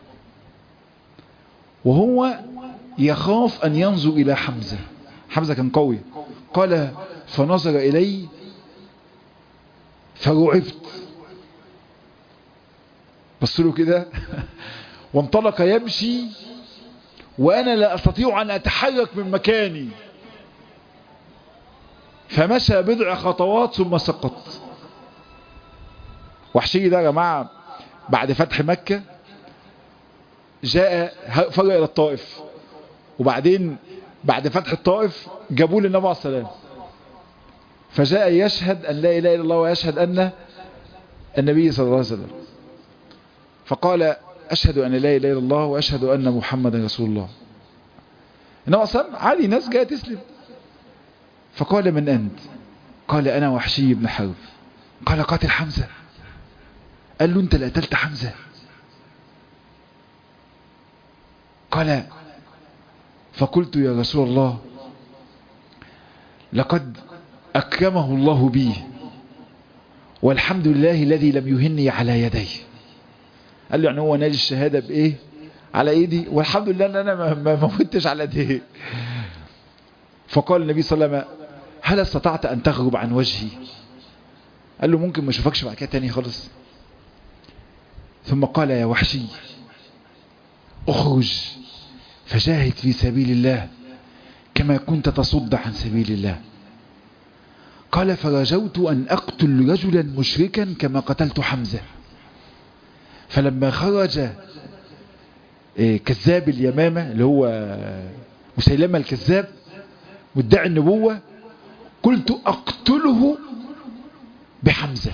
وهو يخاف أن ينظر إلى حمزة حمزة كان قوي قال فنظر إلي فرعبت بص له كده وانطلق يمشي وأنا لا أستطيع أن أتحرك من مكاني فمشى بضع خطوات ثم سقط وحشي ده يا جماعة بعد فتح مكة جاء فرق إلى الطائف وبعدين بعد فتح الطائف جابوه للنبي عليه السلام فجاء يشهد أن لا إله إلا الله ويشهد أن النبي صلى الله عليه وسلم فقال أشهد أن لا إله إلا الله وأشهد أن محمدا رسول الله النبي عليه السلام عادي ناس جاية تسلم فقال من أنت قال أنا وحشي بن حرب قال قاتل حمزة قال له أنت اللي قتلت حمزة قال فقلت يا رسول الله لقد أكرمه الله بي والحمد لله الذي لم يهني على يدي قال له يعني هو نال الشهادة بإيه على ايدي والحمد لله ان انا ما موتش على ايديه فقال النبي صلى الله عليه وسلم هل استطعت ان تغرب عن وجهي قال له ممكن ما اشوفكش بعد كده تاني خالص ثم قال يا وحشي اخرج فجاهد في سبيل الله كما كنت تصد عن سبيل الله قال فرجوت أن أقتل رجلا مشركا كما قتلت حمزة فلما خرج كذاب اليمامة اللي هو مسيلمة الكذاب مدعي النبوة قلت أقتله بحمزة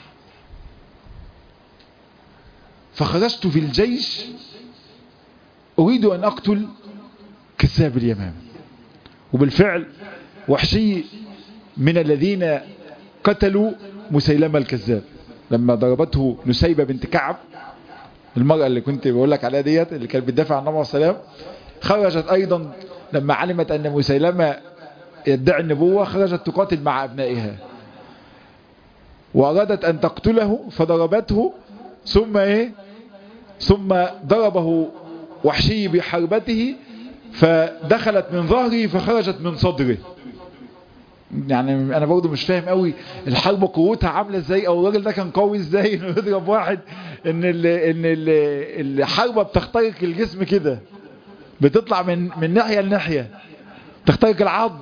فخرجت في الجيش أريد أن أقتل كذاب اليمامة وبالفعل وحشي من الذين قتلوا مسيلمة الكذاب لما ضربته نسيبة بنت كعب المرأة اللي كنت بقول لك عليها ديت اللي كانت بتدافع عن النبي عليه السلام خرجت أيضا لما علمت أن مسيلمة يدعي النبوة خرجت تقاتل مع أبنائها وأرادت أن تقتله فضربته ثم إيه ثم ضربه وحشي بحربته فدخلت من ظهري فخرجت من صدره يعني انا برضه مش فاهم قوي الحرب قوتها عامله ازاي او الراجل ده كان قوي ازاي انه يضرب واحد ان ال ان ال الحربه بتخترق الجسم كده بتطلع من من ناحيه لناحيه تخترق العظم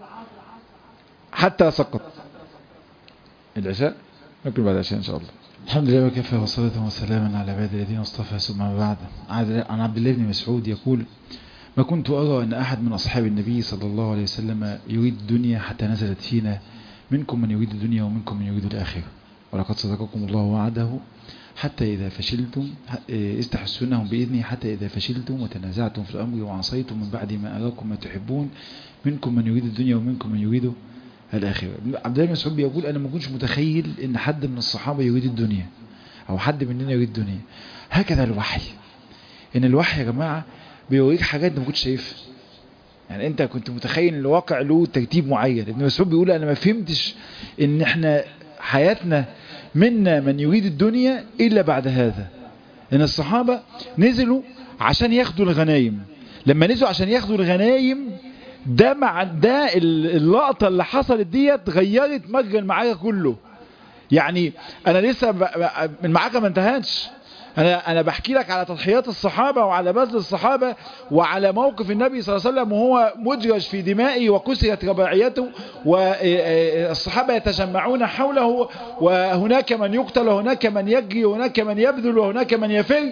حتى سقط العشاء نكمل بعد العشاء ان شاء الله الحمد لله وكفى وصلاة وسلاما على عباد الذين اصطفى ثم بعد عن عبد الله بن مسعود يقول ما كنت أرى أن أحد من أصحاب النبي صلى الله عليه وسلم يريد الدنيا حتى نزلت فينا منكم من يريد الدنيا ومنكم من يريد الآخرة ولقد صدقكم الله وعده حتى إذا فشلتم استحسنهم بإذنه حتى إذا فشلتم وتنازعتم في الأمر وعصيتم من بعد ما أراكم ما تحبون منكم من يريد الدنيا ومنكم من يريد الآخرة عبد الله بن مسعود بيقول أنا ما كنتش متخيل أن حد من الصحابة يريد الدنيا أو حد مننا يريد الدنيا هكذا الوحي إن الوحي يا جماعة بيوريك حاجات انت ما كنتش شايفها يعني انت كنت متخيل ان الواقع له ترتيب معين ابن مسعود بيقول انا ما فهمتش ان احنا حياتنا منا من يريد الدنيا الا بعد هذا ان الصحابة نزلوا عشان ياخدوا الغنايم لما نزلوا عشان ياخدوا الغنايم ده مع ده اللقطة اللي حصلت ديت غيرت مجرى المعركة كله يعني انا لسه ب... المعركة ما انتهتش انا انا بحكي لك على تضحيات الصحابة وعلى بذل الصحابة وعلى موقف النبي صلى الله عليه وسلم وهو مدرج في دمائه وكسرت رباعيته والصحابة يتجمعون حوله وهناك من يقتل وهناك من يجري وهناك من يبذل وهناك من يفر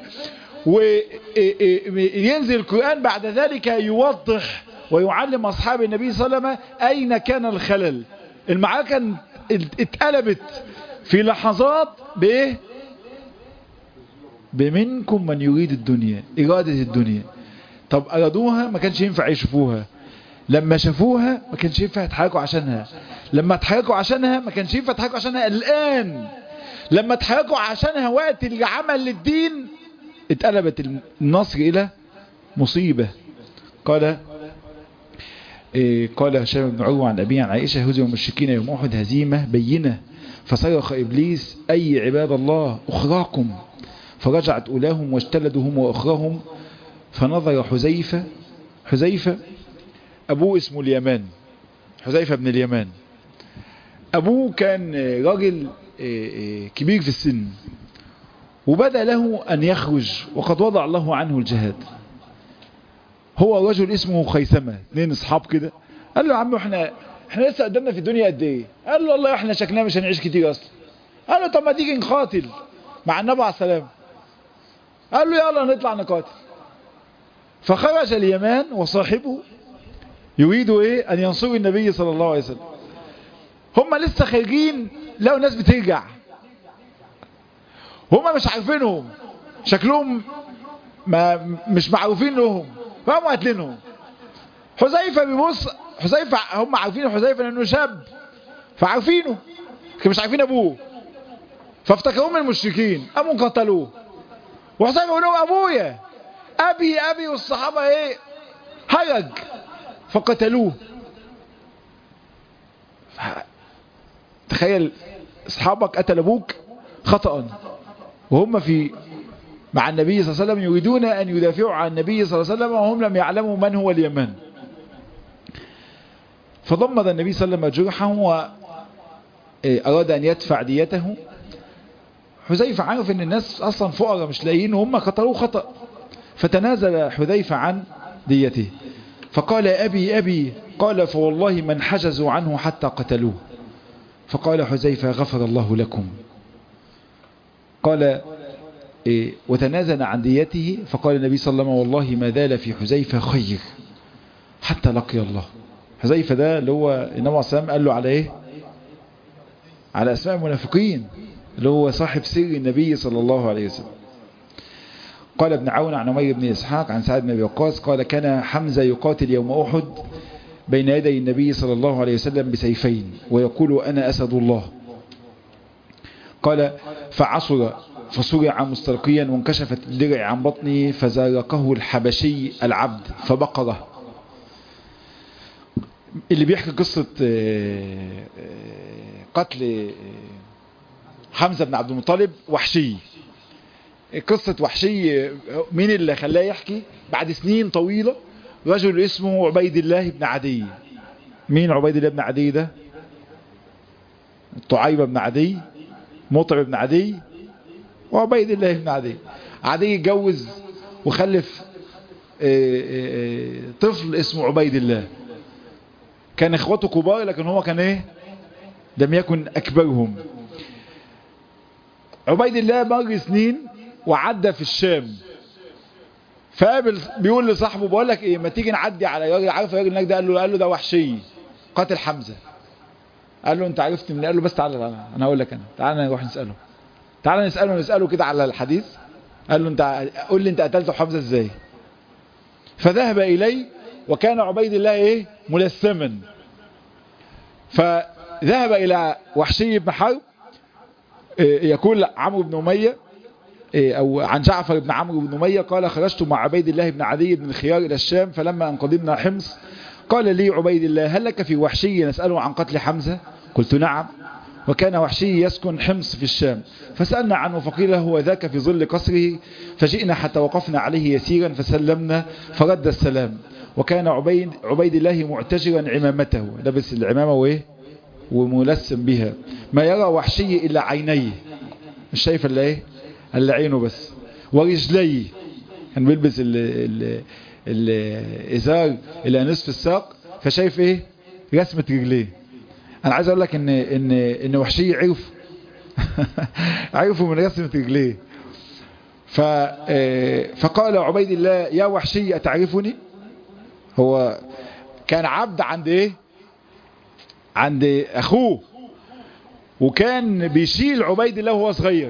وينزل القرآن بعد ذلك يوضح ويعلم أصحاب النبي صلى الله عليه وسلم أين كان الخلل المعركة اتقلبت في لحظات بإيه بمنكم من يريد الدنيا إرادة الدنيا طب أرادوها ما كانش ينفع يشوفوها لما شافوها ما كانش ينفع يتحركوا عشانها لما اتحركوا عشانها ما كانش ينفع يتحركوا عشانها الآن لما اتحركوا عشانها وقت العمل للدين اتقلبت النصر إلى مصيبة قال إيه قال هشام بن عروة عن أبي عن عائشة هزم المشركين يوم أحد هزيمة بينة فصرخ إبليس أي عباد الله أخراكم فرجعت أولاهم واجتلدهم وأخراهم فنظر حزيفة حزيفة أبوه اسمه اليمان حزيفة بن اليمان أبوه كان راجل كبير في السن وبدأ له أن يخرج وقد وضع الله عنه الجهاد هو رجل اسمه خيثمة اثنين اصحاب كده قال له يا عم احنا احنا لسه قدامنا في الدنيا قد ايه قال له والله احنا شكلنا مش هنعيش كتير اصلا قال له طب ما تيجي نقاتل مع النبي عليه السلام قال له يلا نطلع نقاتل فخرج اليمان وصاحبه يريدوا ايه ان ينصروا النبي صلى الله عليه وسلم هم لسه خارجين لقوا ناس بترجع هم مش عارفينهم شكلهم ما مش معروفين لهم فهم قاتلينهم حذيفه بيبص حذيفه هم عارفين حذيفه لانه شاب فعارفينه لكن مش عارفين ابوه فافتكروه من المشركين قاموا قتلوه وحذيفه يقول لهم ابويا ابي ابي والصحابه ايه هرج فقتلوه تخيل اصحابك قتل ابوك خطأ وهم في مع النبي صلى الله عليه وسلم يريدون أن يدافعوا عن النبي صلى الله عليه وسلم وهم لم يعلموا من هو اليمن فضمد النبي صلى الله عليه وسلم جرحه وأراد أن يدفع ديته حذيفة عارف ان الناس اصلا فقراء مش لاقيين وهم قتلوه خطأ فتنازل حذيفة عن ديته فقال أبي أبي قال فوالله من حجزوا عنه حتى قتلوه فقال حذيفة غفر الله لكم قال إيه وتنازل عن ديته فقال النبي صلى الله عليه وسلم والله ما زال في حذيفة خير حتى لقي الله حذيفة ده اللي هو النبي عليه السلام قال له على ايه على اسماء المنافقين اللي هو صاحب سر النبي صلى الله عليه وسلم قال ابن عون عن عمير بن إسحاق عن سعد بن أبي وقاص قال كان حمزة يقاتل يوم أحد بين يدي النبي صلى الله عليه وسلم بسيفين ويقول أنا أسد الله قال فعصر فصرع مستلقيا وانكشفت الدرع عن بطنه فزارقه الحبشي العبد فبقره اللي بيحكي قصة قتل حمزة بن عبد المطلب وحشي قصة وحشي مين اللي خلاه يحكي بعد سنين طويلة رجل اسمه عبيد الله بن عدي مين عبيد الله بن عدي ده طعيبة بن عدي مطعم بن عدي وعبيد الله بن عدي عدي اتجوز وخلف طفل اسمه عبيد الله كان اخواته كبار لكن هو كان ايه لم يكن اكبرهم عبيد الله مر سنين وعدى في الشام فقابل بيقول لصاحبه بقول لك ايه ما تيجي نعدي على راجل عارف الراجل هناك ده قال له قال له ده وحشي قاتل حمزه قال له انت عرفت من قال له بس تعالى انا هقول لك انا تعالى نروح نساله تعالى نساله نساله كده على الحديث قال له انت قول لي انت قتلت حمزه ازاي فذهب اليه وكان عبيد الله ايه ملثما فذهب الى وحشي بن حرب يقول عمرو بن اميه أو عن جعفر بن عمرو بن أمية قال خرجت مع عبيد الله بن عدي بن الخيار إلى الشام فلما أن قدمنا حمص قال لي عبيد الله هل لك في وحشي نسأله عن قتل حمزة قلت نعم وكان وحشي يسكن حمص في الشام فسألنا عنه فقيل هو ذاك في ظل قصره فجئنا حتى وقفنا عليه يسيرا فسلمنا فرد السلام وكان عبيد, عبيد الله معتجرا عمامته لبس العمامة وايه وملسم بها ما يرى وحشي إلا عينيه مش شايف الا ايه الا عينه بس ورجليه كان بيلبس ال ال الازار الى نصف الساق فشايف ايه رسمة رجليه انا عايز اقول لك ان ان ان وحشي عرف عرفوا من رسمة رجليه ف فقال عبيد الله يا وحشي اتعرفني هو كان عبد عند ايه عند اخوه وكان بيشيل عبيد الله وهو صغير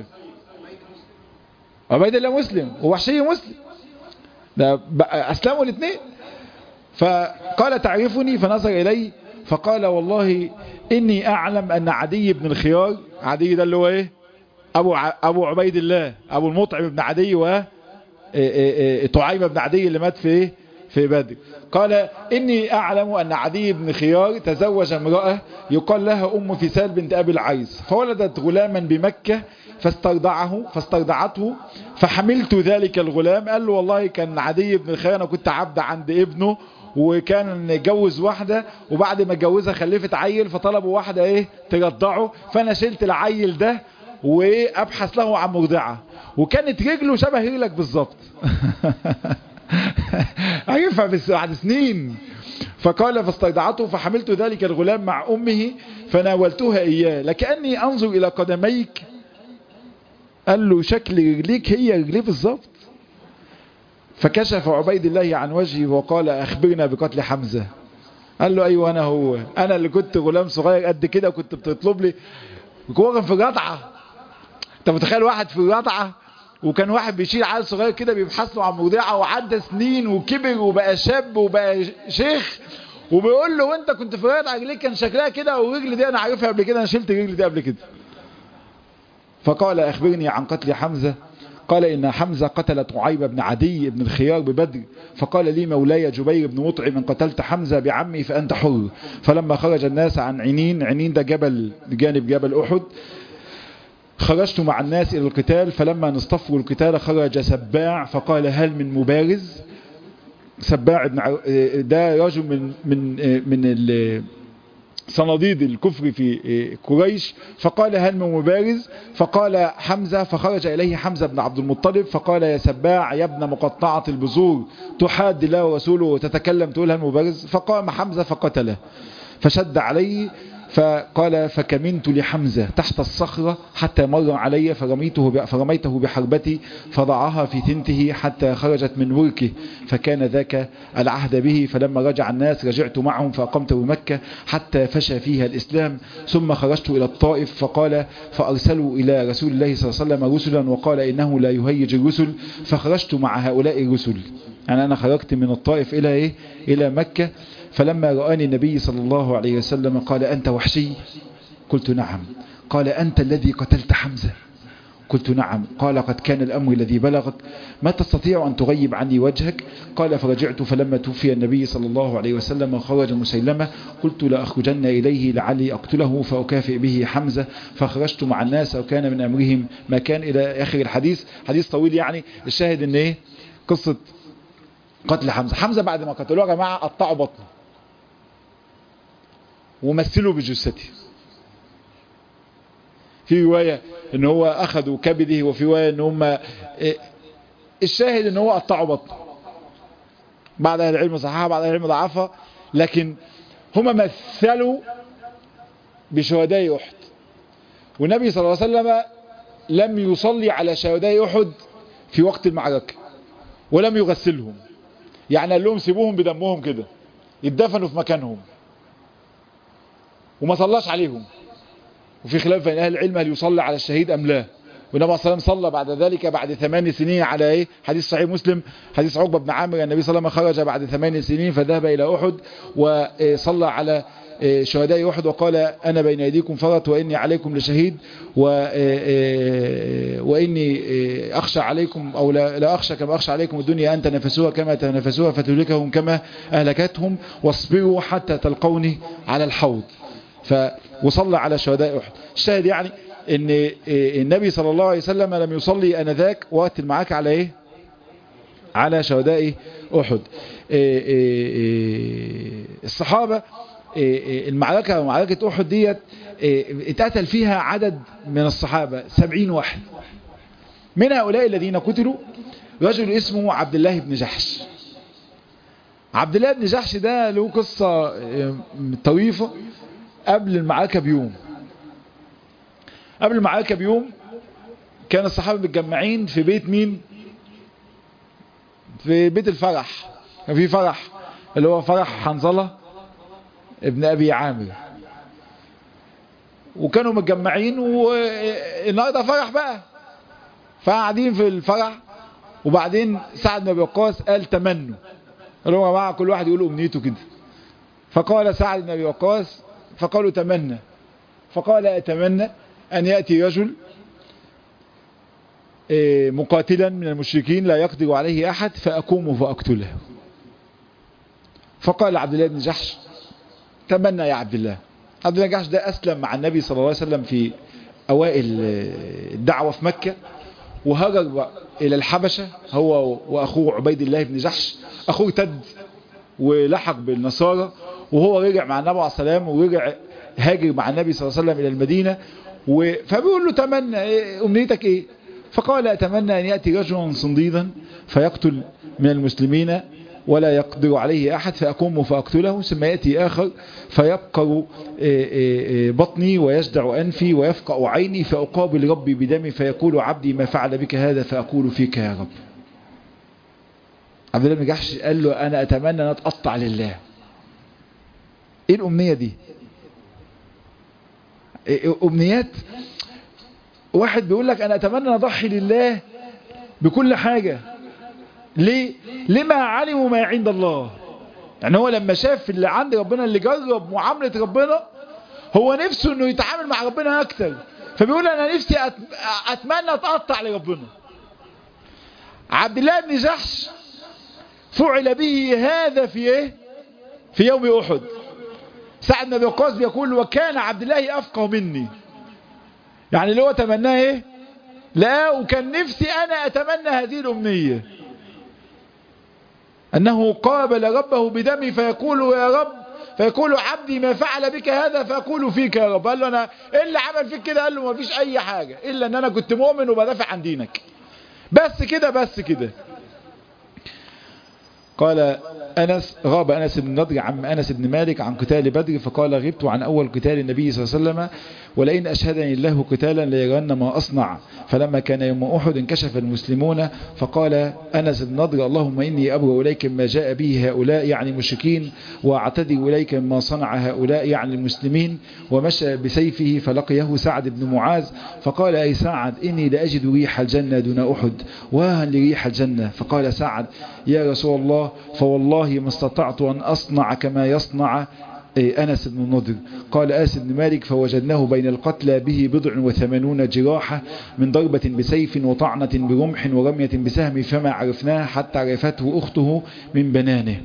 عبيد الله مسلم ووحشي مسلم ده اسلموا الاثنين فقال تعرفني فنظر الي فقال والله اني اعلم ان عدي بن الخيار عدي ده اللي هو ايه ابو ابو عبيد الله ابو المطعم بن عدي و طعيم بن عدي اللي مات في ايه في بدر قال إني أعلم أن عدي بن خيار تزوج امرأة يقال لها أم فسال بنت أبي العيس فولدت غلاما بمكة فاسترضعه فاسترضعته فحملت ذلك الغلام قال له والله كان عدي بن خيار أنا كنت عبد عند ابنه وكان جوز واحدة وبعد ما اتجوزها خلفت عيل فطلبوا واحدة ايه ترضعه فانا شلت العيل ده وابحث له عن مرضعة وكانت رجله شبه رجلك بالظبط عرفها بعد سنين فقال فاسترضعته فحملت ذلك الغلام مع أمه فناولتها إياه لكأني أنظر إلى قدميك قال له شكل رجليك هي رجليه بالظبط فكشف عبيد الله عن وجهه وقال أخبرنا بقتل حمزة قال له أيوة أنا هو أنا اللي كنت غلام صغير قد كده وكنت بتطلب لي واقف في الرضعة انت متخيل واحد في الرضعة وكان واحد بيشيل عيل صغير كده بيبحث له عن مرضعه وعدى سنين وكبر وبقى شاب وبقى شيخ وبيقول له وانت كنت في رضعه رجليك كان شكلها كده والرجل دي انا عارفها قبل كده انا شلت الرجل دي قبل كده فقال اخبرني عن قتل حمزه قال إن حمزة قتل طعيب بن عدي بن الخيار ببدر فقال لي مولاي جبير بن مطعم من قتلت حمزة بعمي فأنت حر فلما خرج الناس عن عنين عنين ده جبل بجانب جبل أحد خرجت مع الناس إلى القتال فلما نصطفوا القتال خرج سباع فقال هل من مبارز سباع بن ده رجل من من من صناديد الكفر في قريش فقال هل من مبارز فقال حمزة فخرج إليه حمزة بن عبد المطلب فقال يا سباع يا ابن مقطعة البذور تحاد الله ورسوله وتتكلم تقول هل مبارز فقام حمزة فقتله فشد عليه فقال فكمنت لحمزة تحت الصخرة حتى مر علي فرميته فرميته بحربتي فضعها في ثنته حتى خرجت من وركه فكان ذاك العهد به فلما رجع الناس رجعت معهم فأقمت بمكة حتى فشى فيها الإسلام ثم خرجت إلى الطائف فقال فأرسلوا إلى رسول الله صلى الله عليه وسلم رسلا وقال إنه لا يهيج الرسل فخرجت مع هؤلاء الرسل يعني أنا خرجت من الطائف إلى إيه؟ إلى مكة فلما رآني النبي صلى الله عليه وسلم قال أنت وحشي قلت نعم قال أنت الذي قتلت حمزة قلت نعم قال قد كان الأمر الذي بلغك ما تستطيع أن تغيب عني وجهك قال فرجعت فلما توفي النبي صلى الله عليه وسلم وخرج مسيلمة قلت لأخرجن إليه لعلي أقتله فأكافئ به حمزة فخرجت مع الناس وكان من أمرهم ما كان إلى آخر الحديث حديث طويل يعني الشاهد أن إيه قصة قتل حمزة حمزة بعد ما قتلوه يا جماعة قطعوا بطنه ومثلوا بجثته في رواية ان هو اخذوا كبده وفي رواية ان هم الشاهد ان هو قطعوا بطنه بعد اهل العلم صححها بعد اهل العلم ضعفها لكن هم مثلوا بشهداء احد والنبي صلى الله عليه وسلم لم يصلي على شهداء احد في وقت المعركة ولم يغسلهم يعني قال لهم سيبوهم بدمهم كده يدفنوا في مكانهم وما صلاش عليهم وفي خلاف بين اهل العلم هل يصلى على الشهيد ام لا والنبي صلى الله عليه وسلم صلى بعد ذلك بعد ثمان سنين على ايه حديث صحيح مسلم حديث عقبه بن عامر النبي صلى الله عليه وسلم خرج بعد ثمان سنين فذهب الى احد وصلى على شهداء أحد وقال أنا بين أيديكم فرط وإني عليكم لشهيد وإني أخشى عليكم أو لا أخشى كما أخشى عليكم الدنيا أن تنفسوها كما تنفسوها فتهلكهم كما أهلكتهم واصبروا حتى تلقوني على الحوض ف وصلى على شهداء أحد الشاهد يعني ان النبي صلى الله عليه وسلم لم يصلي انذاك وقت معاك على ايه على شهداء احد الصحابة المعركة معركة احد ديت اتقتل فيها عدد من الصحابة سبعين واحد من هؤلاء الذين قتلوا رجل اسمه عبد الله بن جحش عبد الله بن جحش ده له قصة طويفة قبل المعركة بيوم قبل المعركة بيوم كان الصحابة متجمعين في بيت مين في بيت الفرح كان في فرح اللي هو فرح حنظلة ابن ابي عامر وكانوا متجمعين والنهارده فرح بقى فقاعدين في الفرح وبعدين سعد بن ابي وقاص قال تمنوا قالوا يا جماعه كل واحد يقول امنيته كده فقال سعد بن ابي وقاص فقالوا تمنى فقال اتمنى أن يأتي رجل مقاتلا من المشركين لا يقدر عليه أحد فأقوم فأقتله فقال عبد الله بن جحش تمنى يا عبد الله عبد الله بن جحش ده أسلم مع النبي صلى الله عليه وسلم في أوائل الدعوة في مكة وهاجر إلى الحبشة هو وأخوه عبيد الله بن جحش أخوه ارتد ولحق بالنصارى وهو رجع مع النبي عليه السلام ورجع هاجر مع النبي صلى الله عليه وسلم إلى المدينة فبيقول له تمنى إيه أمنيتك إيه فقال أتمنى أن يأتي رجل صنديدا فيقتل من المسلمين ولا يقدر عليه أحد فأقوم فأقتله ثم يأتي آخر فيبقر بطني ويجدع أنفي ويفقع عيني فأقابل ربي بدمي فيقول عبدي ما فعل بك هذا فأقول فيك يا رب عبد الله بن جحش قال له أنا أتمنى أن أتقطع لله إيه الأمنية دي أمنيات واحد بيقول لك أنا أتمنى أن أضحي لله بكل حاجة ليه لما علموا ما عند الله يعني هو لما شاف اللي عند ربنا اللي جرب معاملة ربنا هو نفسه انه يتعامل مع ربنا اكتر فبيقول انا نفسي اتمنى اتقطع لربنا عبد الله بن جحش فعل به هذا في ايه في يوم احد سعد بن ابي وقاص بيقول وكان عبد الله افقه مني يعني اللي هو تمناه ايه لا وكان نفسي انا اتمنى هذه الامنيه أنه قابل ربه بدمي فيقول يا رب فيقول عبدي ما فعل بك هذا فأقول فيك يا رب قال له أنا إيه اللي عمل فيك كده قال له ما فيش أي حاجة إلا أن أنا كنت مؤمن وبدافع عن دينك بس كده بس كده قال أنس غاب أنس بن نضر عم أنس بن مالك عن قتال بدر فقال غبت عن أول قتال النبي صلى الله عليه وسلم ولئن أشهدني الله قتالا ليرن ما أصنع فلما كان يوم أحد انكشف المسلمون فقال أنس بن نضر اللهم إني أبرأ إليك ما جاء به هؤلاء يعني المشركين وأعتدي إليك ما صنع هؤلاء يعني المسلمين ومشى بسيفه فلقيه سعد بن معاذ فقال أي سعد إني لأجد ريح الجنة دون أحد واهن لريح الجنة فقال سعد يا رسول الله فوالله ما استطعت أن أصنع كما يصنع أنس بن النضر قال آس بن مالك فوجدناه بين القتلى به بضع وثمانون جراحة من ضربة بسيف وطعنة برمح ورمية بسهم فما عرفناه حتى عرفته أخته من بنانه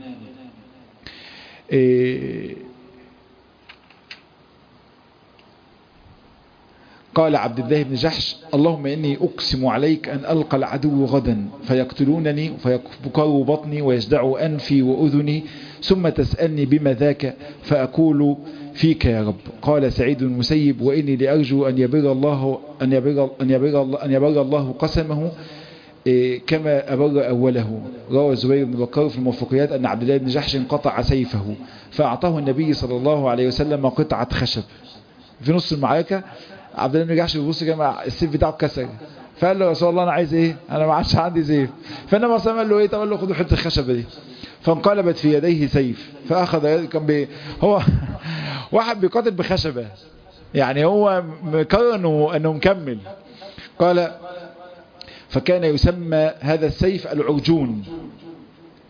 قال عبد الله بن جحش اللهم إني أقسم عليك أن ألقى العدو غدا فيقتلونني فيبكروا بطني ويجدعوا أنفي وأذني ثم تسألني بما ذاك فأقول فيك يا رب قال سعيد المسيب وإني لأرجو أن يبر الله أن يبر, أن يبر, الله, أن يبر الله قسمه كما أبر أوله روى الزبير بن بكر في الموفقيات أن عبد الله بن جحش قطع سيفه فأعطاه النبي صلى الله عليه وسلم قطعة خشب في نص المعركة عبد الله بن جحش بيبص كده السيف بتاعه اتكسر فقال له يا رسول الله انا عايز ايه انا ما عادش عندي سيف فالنبي صلى الله عليه وسلم قال له ايه طب قال له خدوا حته الخشبه دي فانقلبت في يديه سيف فاخذ كان بي هو واحد بيقاتل بخشبه يعني هو مقرر انه انه مكمل قال فكان يسمى هذا السيف العرجون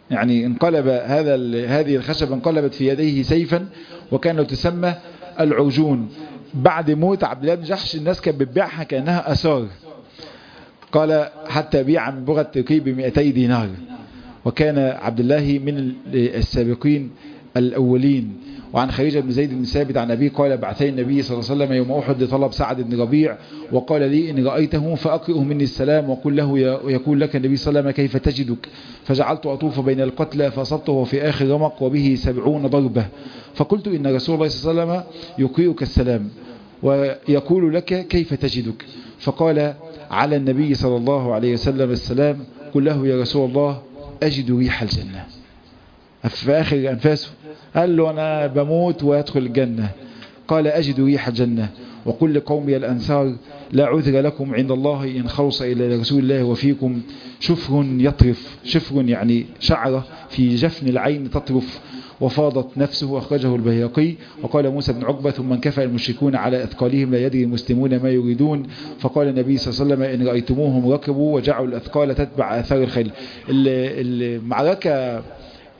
يعني انقلب هذا هذه الخشبة انقلبت في يديه سيفا وكانت تسمى العرجون بعد موت عبد الله بن جحش الناس كانت بتبيعها كأنها أثار قال حتى بيع من بغة تركي ب 200 دينار وكان عبد الله من السابقين الأولين وعن خريجة بن زيد بن ثابت عن أبيه قال بعثي النبي صلى الله عليه وسلم يوم أحد لطلب سعد بن ربيع وقال لي إن رأيته فأقرئه مني السلام وقل له ويقول لك النبي صلى الله عليه وسلم كيف تجدك فجعلت أطوف بين القتلى فأصبته في آخر رمق وبه سبعون ضربة فقلت إن رسول الله صلى الله عليه وسلم يقرئك السلام ويقول لك كيف تجدك فقال على النبي صلى الله عليه وسلم السلام قل له يا رسول الله أجد ريح الجنة في آخر أنفاسه قال له أنا بموت ويدخل الجنة قال أجد ريح الجنة وقل لقومي الأنصار لا عذر لكم عند الله إن خلص إلى رسول الله وفيكم شفر يطرف شفر يعني شعرة في جفن العين تطرف وفاضت نفسه أخرجه البيهقي وقال موسى بن عقبة ثم انكفى المشركون على أثقالهم لا يدري المسلمون ما يريدون فقال النبي صلى الله عليه وسلم إن رأيتموهم ركبوا وجعلوا الأثقال تتبع آثار الخيل المعركة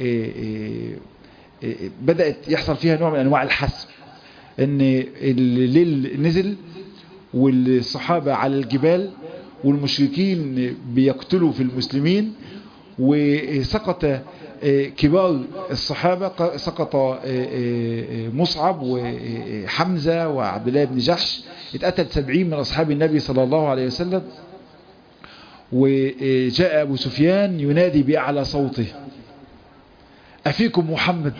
بدأت يحصل فيها نوع من أنواع الحسم ان الليل نزل والصحابة على الجبال والمشركين بيقتلوا في المسلمين وسقط كبار الصحابة سقط مصعب وحمزة وعبد الله بن جحش اتقتل سبعين من أصحاب النبي صلى الله عليه وسلم وجاء أبو سفيان ينادي بأعلى صوته أفيكم محمد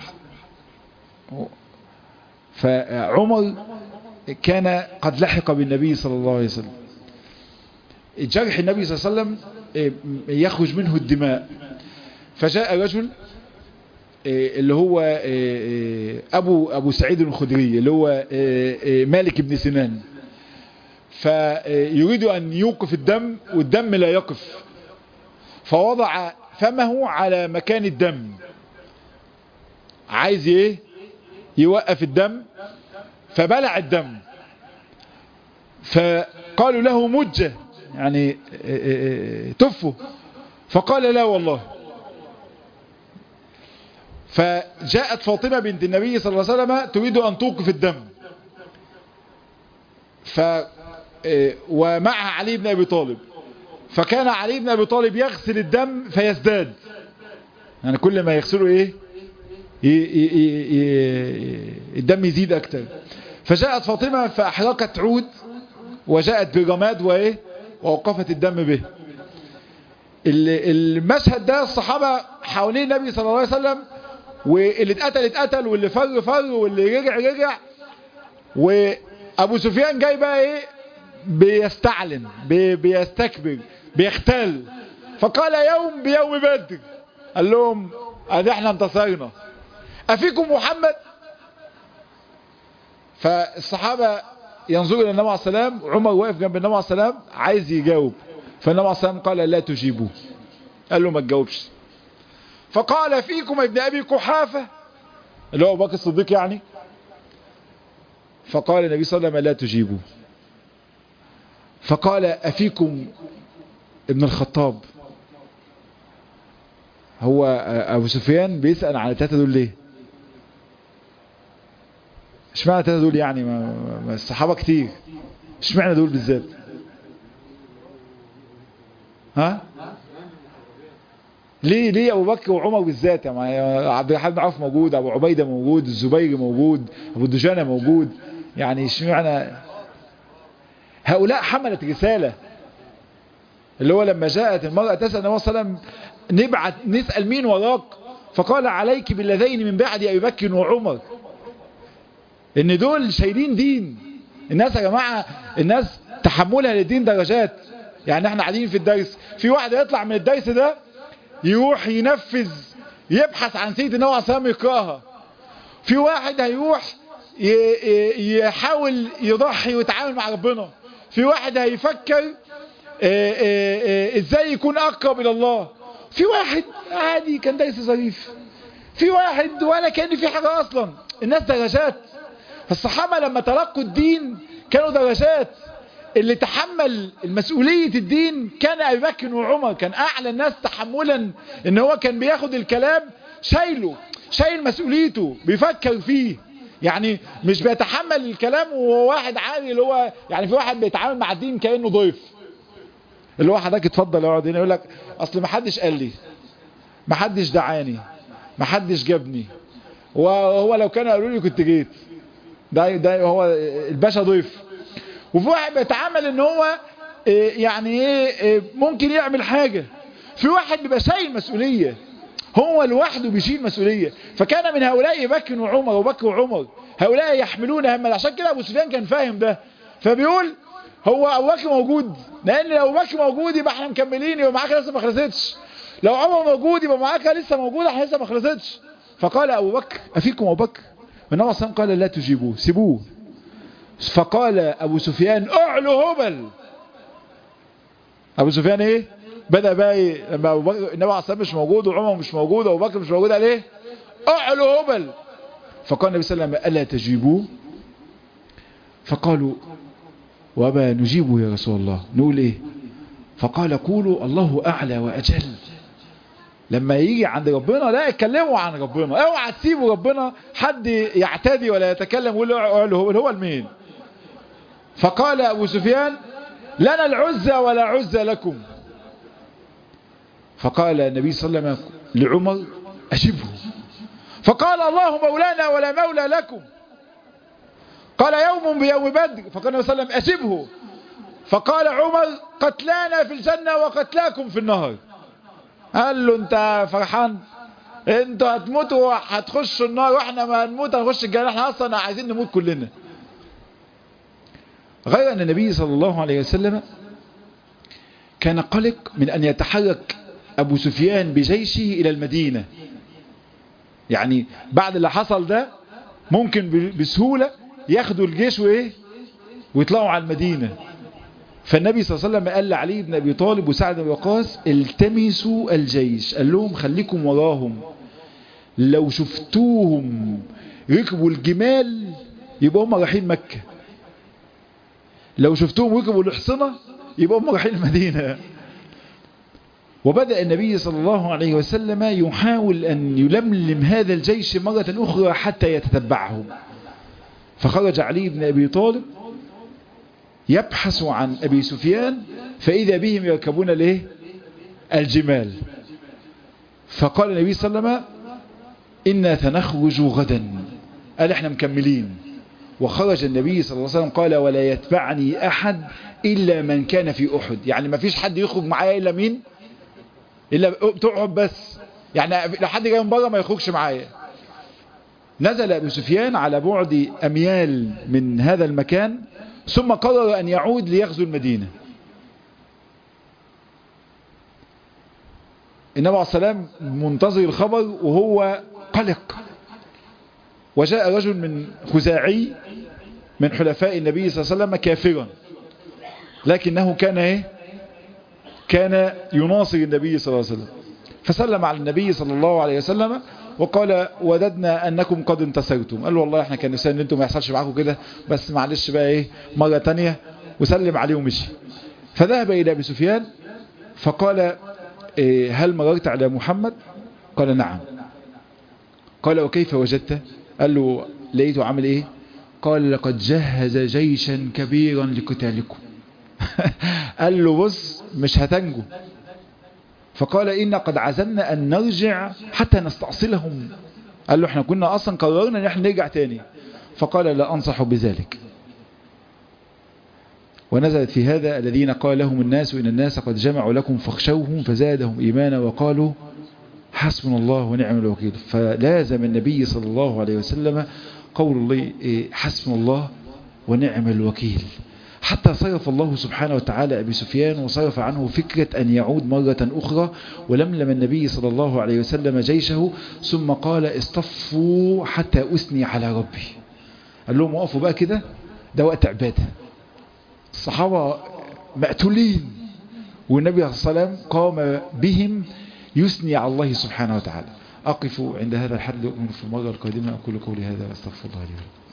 فعمر كان قد لحق بالنبي صلى الله عليه وسلم جرح النبي صلى الله عليه وسلم يخرج منه الدماء فجاء رجل اللي هو أبو, أبو سعيد الخدري اللي هو مالك بن سنان فيريد أن يوقف الدم والدم لا يقف فوضع فمه على مكان الدم عايز ايه يوقف الدم فبلع الدم فقالوا له مجة يعني تفه فقال لا والله فجاءت فاطمة بنت النبي صلى الله عليه وسلم تريد أن توقف الدم ف ومعها علي بن أبي طالب فكان علي بن أبي طالب يغسل الدم فيزداد يعني كل ما يغسله ايه الدم يزيد اكتر فجاءت فاطمة فاحرقت عود وجاءت برماد وايه ووقفت الدم به المشهد ده الصحابة حوالين النبي صلى الله عليه وسلم واللي اتقتل اتقتل واللي فر فر واللي رجع رجع وابو سفيان جاي بقى ايه بيستعلن بي بيستكبر بيختل فقال يوم بيوم بدر قال لهم ادي احنا انتصرنا افيكم محمد فالصحابة ينظروا الى النبي عليه السلام عمر واقف جنب النبي عليه السلام عايز يجاوب فالنبي عليه السلام قال لا تجيبوه قال له ما تجاوبش فقال فيكم ابن ابي قحافة اللي هو ابو بكر الصديق يعني فقال النبي صلى الله عليه وسلم لا تجيبوه فقال افيكم ابن الخطاب هو ابو سفيان بيسأل عن التلاتة دول ليه اشمعنى التلاتة دول يعني ما ما الصحابة كتير اشمعنى دول بالذات ها ليه ليه ابو بكر وعمر بالذات يعني عبد الرحمن بن عوف موجود ابو عبيده موجود الزبير موجود ابو دجانه موجود يعني اشمعنى هؤلاء حملت رساله اللي هو لما جاءت المرأة تسأل النبي صلى الله عليه وسلم نبعت نسأل مين وراك فقال عليك بالذين من بعد أبي بكر وعمر ان دول شايلين دين الناس يا جماعة الناس تحملها للدين درجات يعني احنا قاعدين في الدرس في واحد يطلع من الدرس ده يروح ينفذ يبحث عن سيد النبي عليه الصلاه يقراها في واحد هيروح يحاول يضحي ويتعامل مع ربنا في واحد هيفكر ازاي يكون اقرب الى الله في واحد عادي كان درس ظريف في واحد ولا كان في حاجة اصلا الناس درجات الصحابة لما تلقوا الدين كانوا درجات اللي تحمل المسؤولية الدين كان أبي بكر وعمر كان أعلى الناس تحملا إن هو كان بياخد الكلام شايله شايل مسؤوليته بيفكر فيه يعني مش بيتحمل الكلام وهو واحد عادي اللي هو يعني في واحد بيتعامل مع الدين كأنه ضيف اللي هو حضرتك اتفضل اقعد هنا يقول لك اصل ما حدش قال لي ما حدش دعاني ما حدش جابني وهو لو كانوا قالوا لي كنت جيت ده ده هو الباشا ضيف وفي واحد بيتعامل ان هو يعني ايه ممكن يعمل حاجة في واحد بيبقى شايل مسؤولية هو لوحده بيشيل مسؤولية فكان من هؤلاء بكر وعمر وبكر وعمر هؤلاء يحملون هم عشان كده ابو سفيان كان فاهم ده فبيقول هو ابو بكر موجود لان لو ابو بكر موجود يبقى احنا مكملين يبقى معاك لسه ما خلصتش لو عمر موجود يبقى معاك لسه موجود احنا لسه ما خلصتش فقال ابو بكر افيكم ابو بكر النبي صلى قال لا تجيبوه سيبوه فقال ابو سفيان اعلو هبل ابو سفيان ايه بدأ بقى ايه لما ابو بكر النبي عليه مش موجود وعمر مش موجود وابو بكر مش موجود عليه اعلو هبل فقال النبي صلى الله عليه وسلم الا تجيبوه فقالوا وما نجيبه يا رسول الله نقول ايه فقال قولوا الله اعلى واجل لما يجي عند ربنا لا اتكلموا عن ربنا اوعى تسيبوا ربنا حد يعتدي ولا يتكلم ويقول له هو هو المين فقال ابو سفيان لنا العزة ولا عزة لكم فقال النبي صلى الله عليه وسلم لعمر أشبه فقال الله مولانا ولا مولى لكم قال يوم بيوم بدر فقال النبي صلى الله عليه وسلم أشبه فقال عمر قتلانا في الجنة وقتلاكم في النهر قال له انت فرحان انتوا هتموتوا هتخشوا النار واحنا ما هنموت هنخش الجنة احنا اصلا عايزين نموت كلنا غير ان النبي صلى الله عليه وسلم كان قلق من ان يتحرك ابو سفيان بجيشه الى المدينة يعني بعد اللي حصل ده ممكن بسهولة ياخدوا الجيش وايه ويطلعوا على المدينة فالنبي صلى الله عليه وسلم قال لعلي بن ابي طالب وسعد بن وقاص التمسوا الجيش قال لهم خليكم وراهم لو شفتوهم ركبوا الجمال يبقى هم رايحين مكة لو شفتوهم ركبوا الحصنة يبقى هم رايحين المدينة وبدأ النبي صلى الله عليه وسلم يحاول أن يلملم هذا الجيش مرة أخرى حتى يتتبعهم فخرج علي بن أبي طالب يبحث عن أبي سفيان فإذا بهم يركبون له الجمال فقال النبي صلى الله عليه وسلم إنا سنخرج غدا قال احنا مكملين وخرج النبي صلى الله عليه وسلم قال ولا يتبعني أحد إلا من كان في أحد يعني ما فيش حد يخرج معايا إلا مين إلا تقعد بس يعني لو حد جاي من بره ما يخرجش معايا نزل أبو سفيان على بعد أميال من هذا المكان ثم قرر أن يعود ليغزو المدينة النبي عليه السلام منتظر الخبر وهو قلق وجاء رجل من خزاعي من حلفاء النبي صلى الله عليه وسلم كافرا لكنه كان ايه كان يناصر النبي صلى الله عليه وسلم فسلم على النبي صلى الله عليه وسلم وقال وددنا انكم قد انتصرتم قال والله احنا كان نسان ان انتم ما يحصلش معاكم كده بس معلش بقى ايه مرة تانية وسلم عليه ومشي فذهب الى ابي سفيان فقال إيه هل مررت على محمد قال نعم قال وكيف وجدت قال له لقيته عامل ايه قال لقد جهز جيشا كبيرا لقتالكم قال له بص مش هتنجو فقال إن قد عزمنا أن نرجع حتى نستأصلهم قال له احنا كنا أصلا قررنا ان احنا نرجع تاني فقال لا أنصح بذلك ونزلت في هذا الذين قال لهم الناس إن الناس قد جمعوا لكم فاخشوهم فزادهم إيمانا وقالوا حسبنا الله ونعم الوكيل فلازم النبي صلى الله عليه وسلم قول الله حسبنا الله ونعم الوكيل حتى صرف الله سبحانه وتعالى أبي سفيان وصرف عنه فكرة أن يعود مرة أخرى ولملم النبي صلى الله عليه وسلم جيشه ثم قال اصطفوا حتى أثني على ربي قال لهم وقفوا بقى كده ده وقت عبادة الصحابة مقتولين والنبي صلى الله عليه وسلم قام بهم يثني على الله سبحانه وتعالى أقف عند هذا الحد في المرة القادمة أقول قولي هذا أستغفر الله لي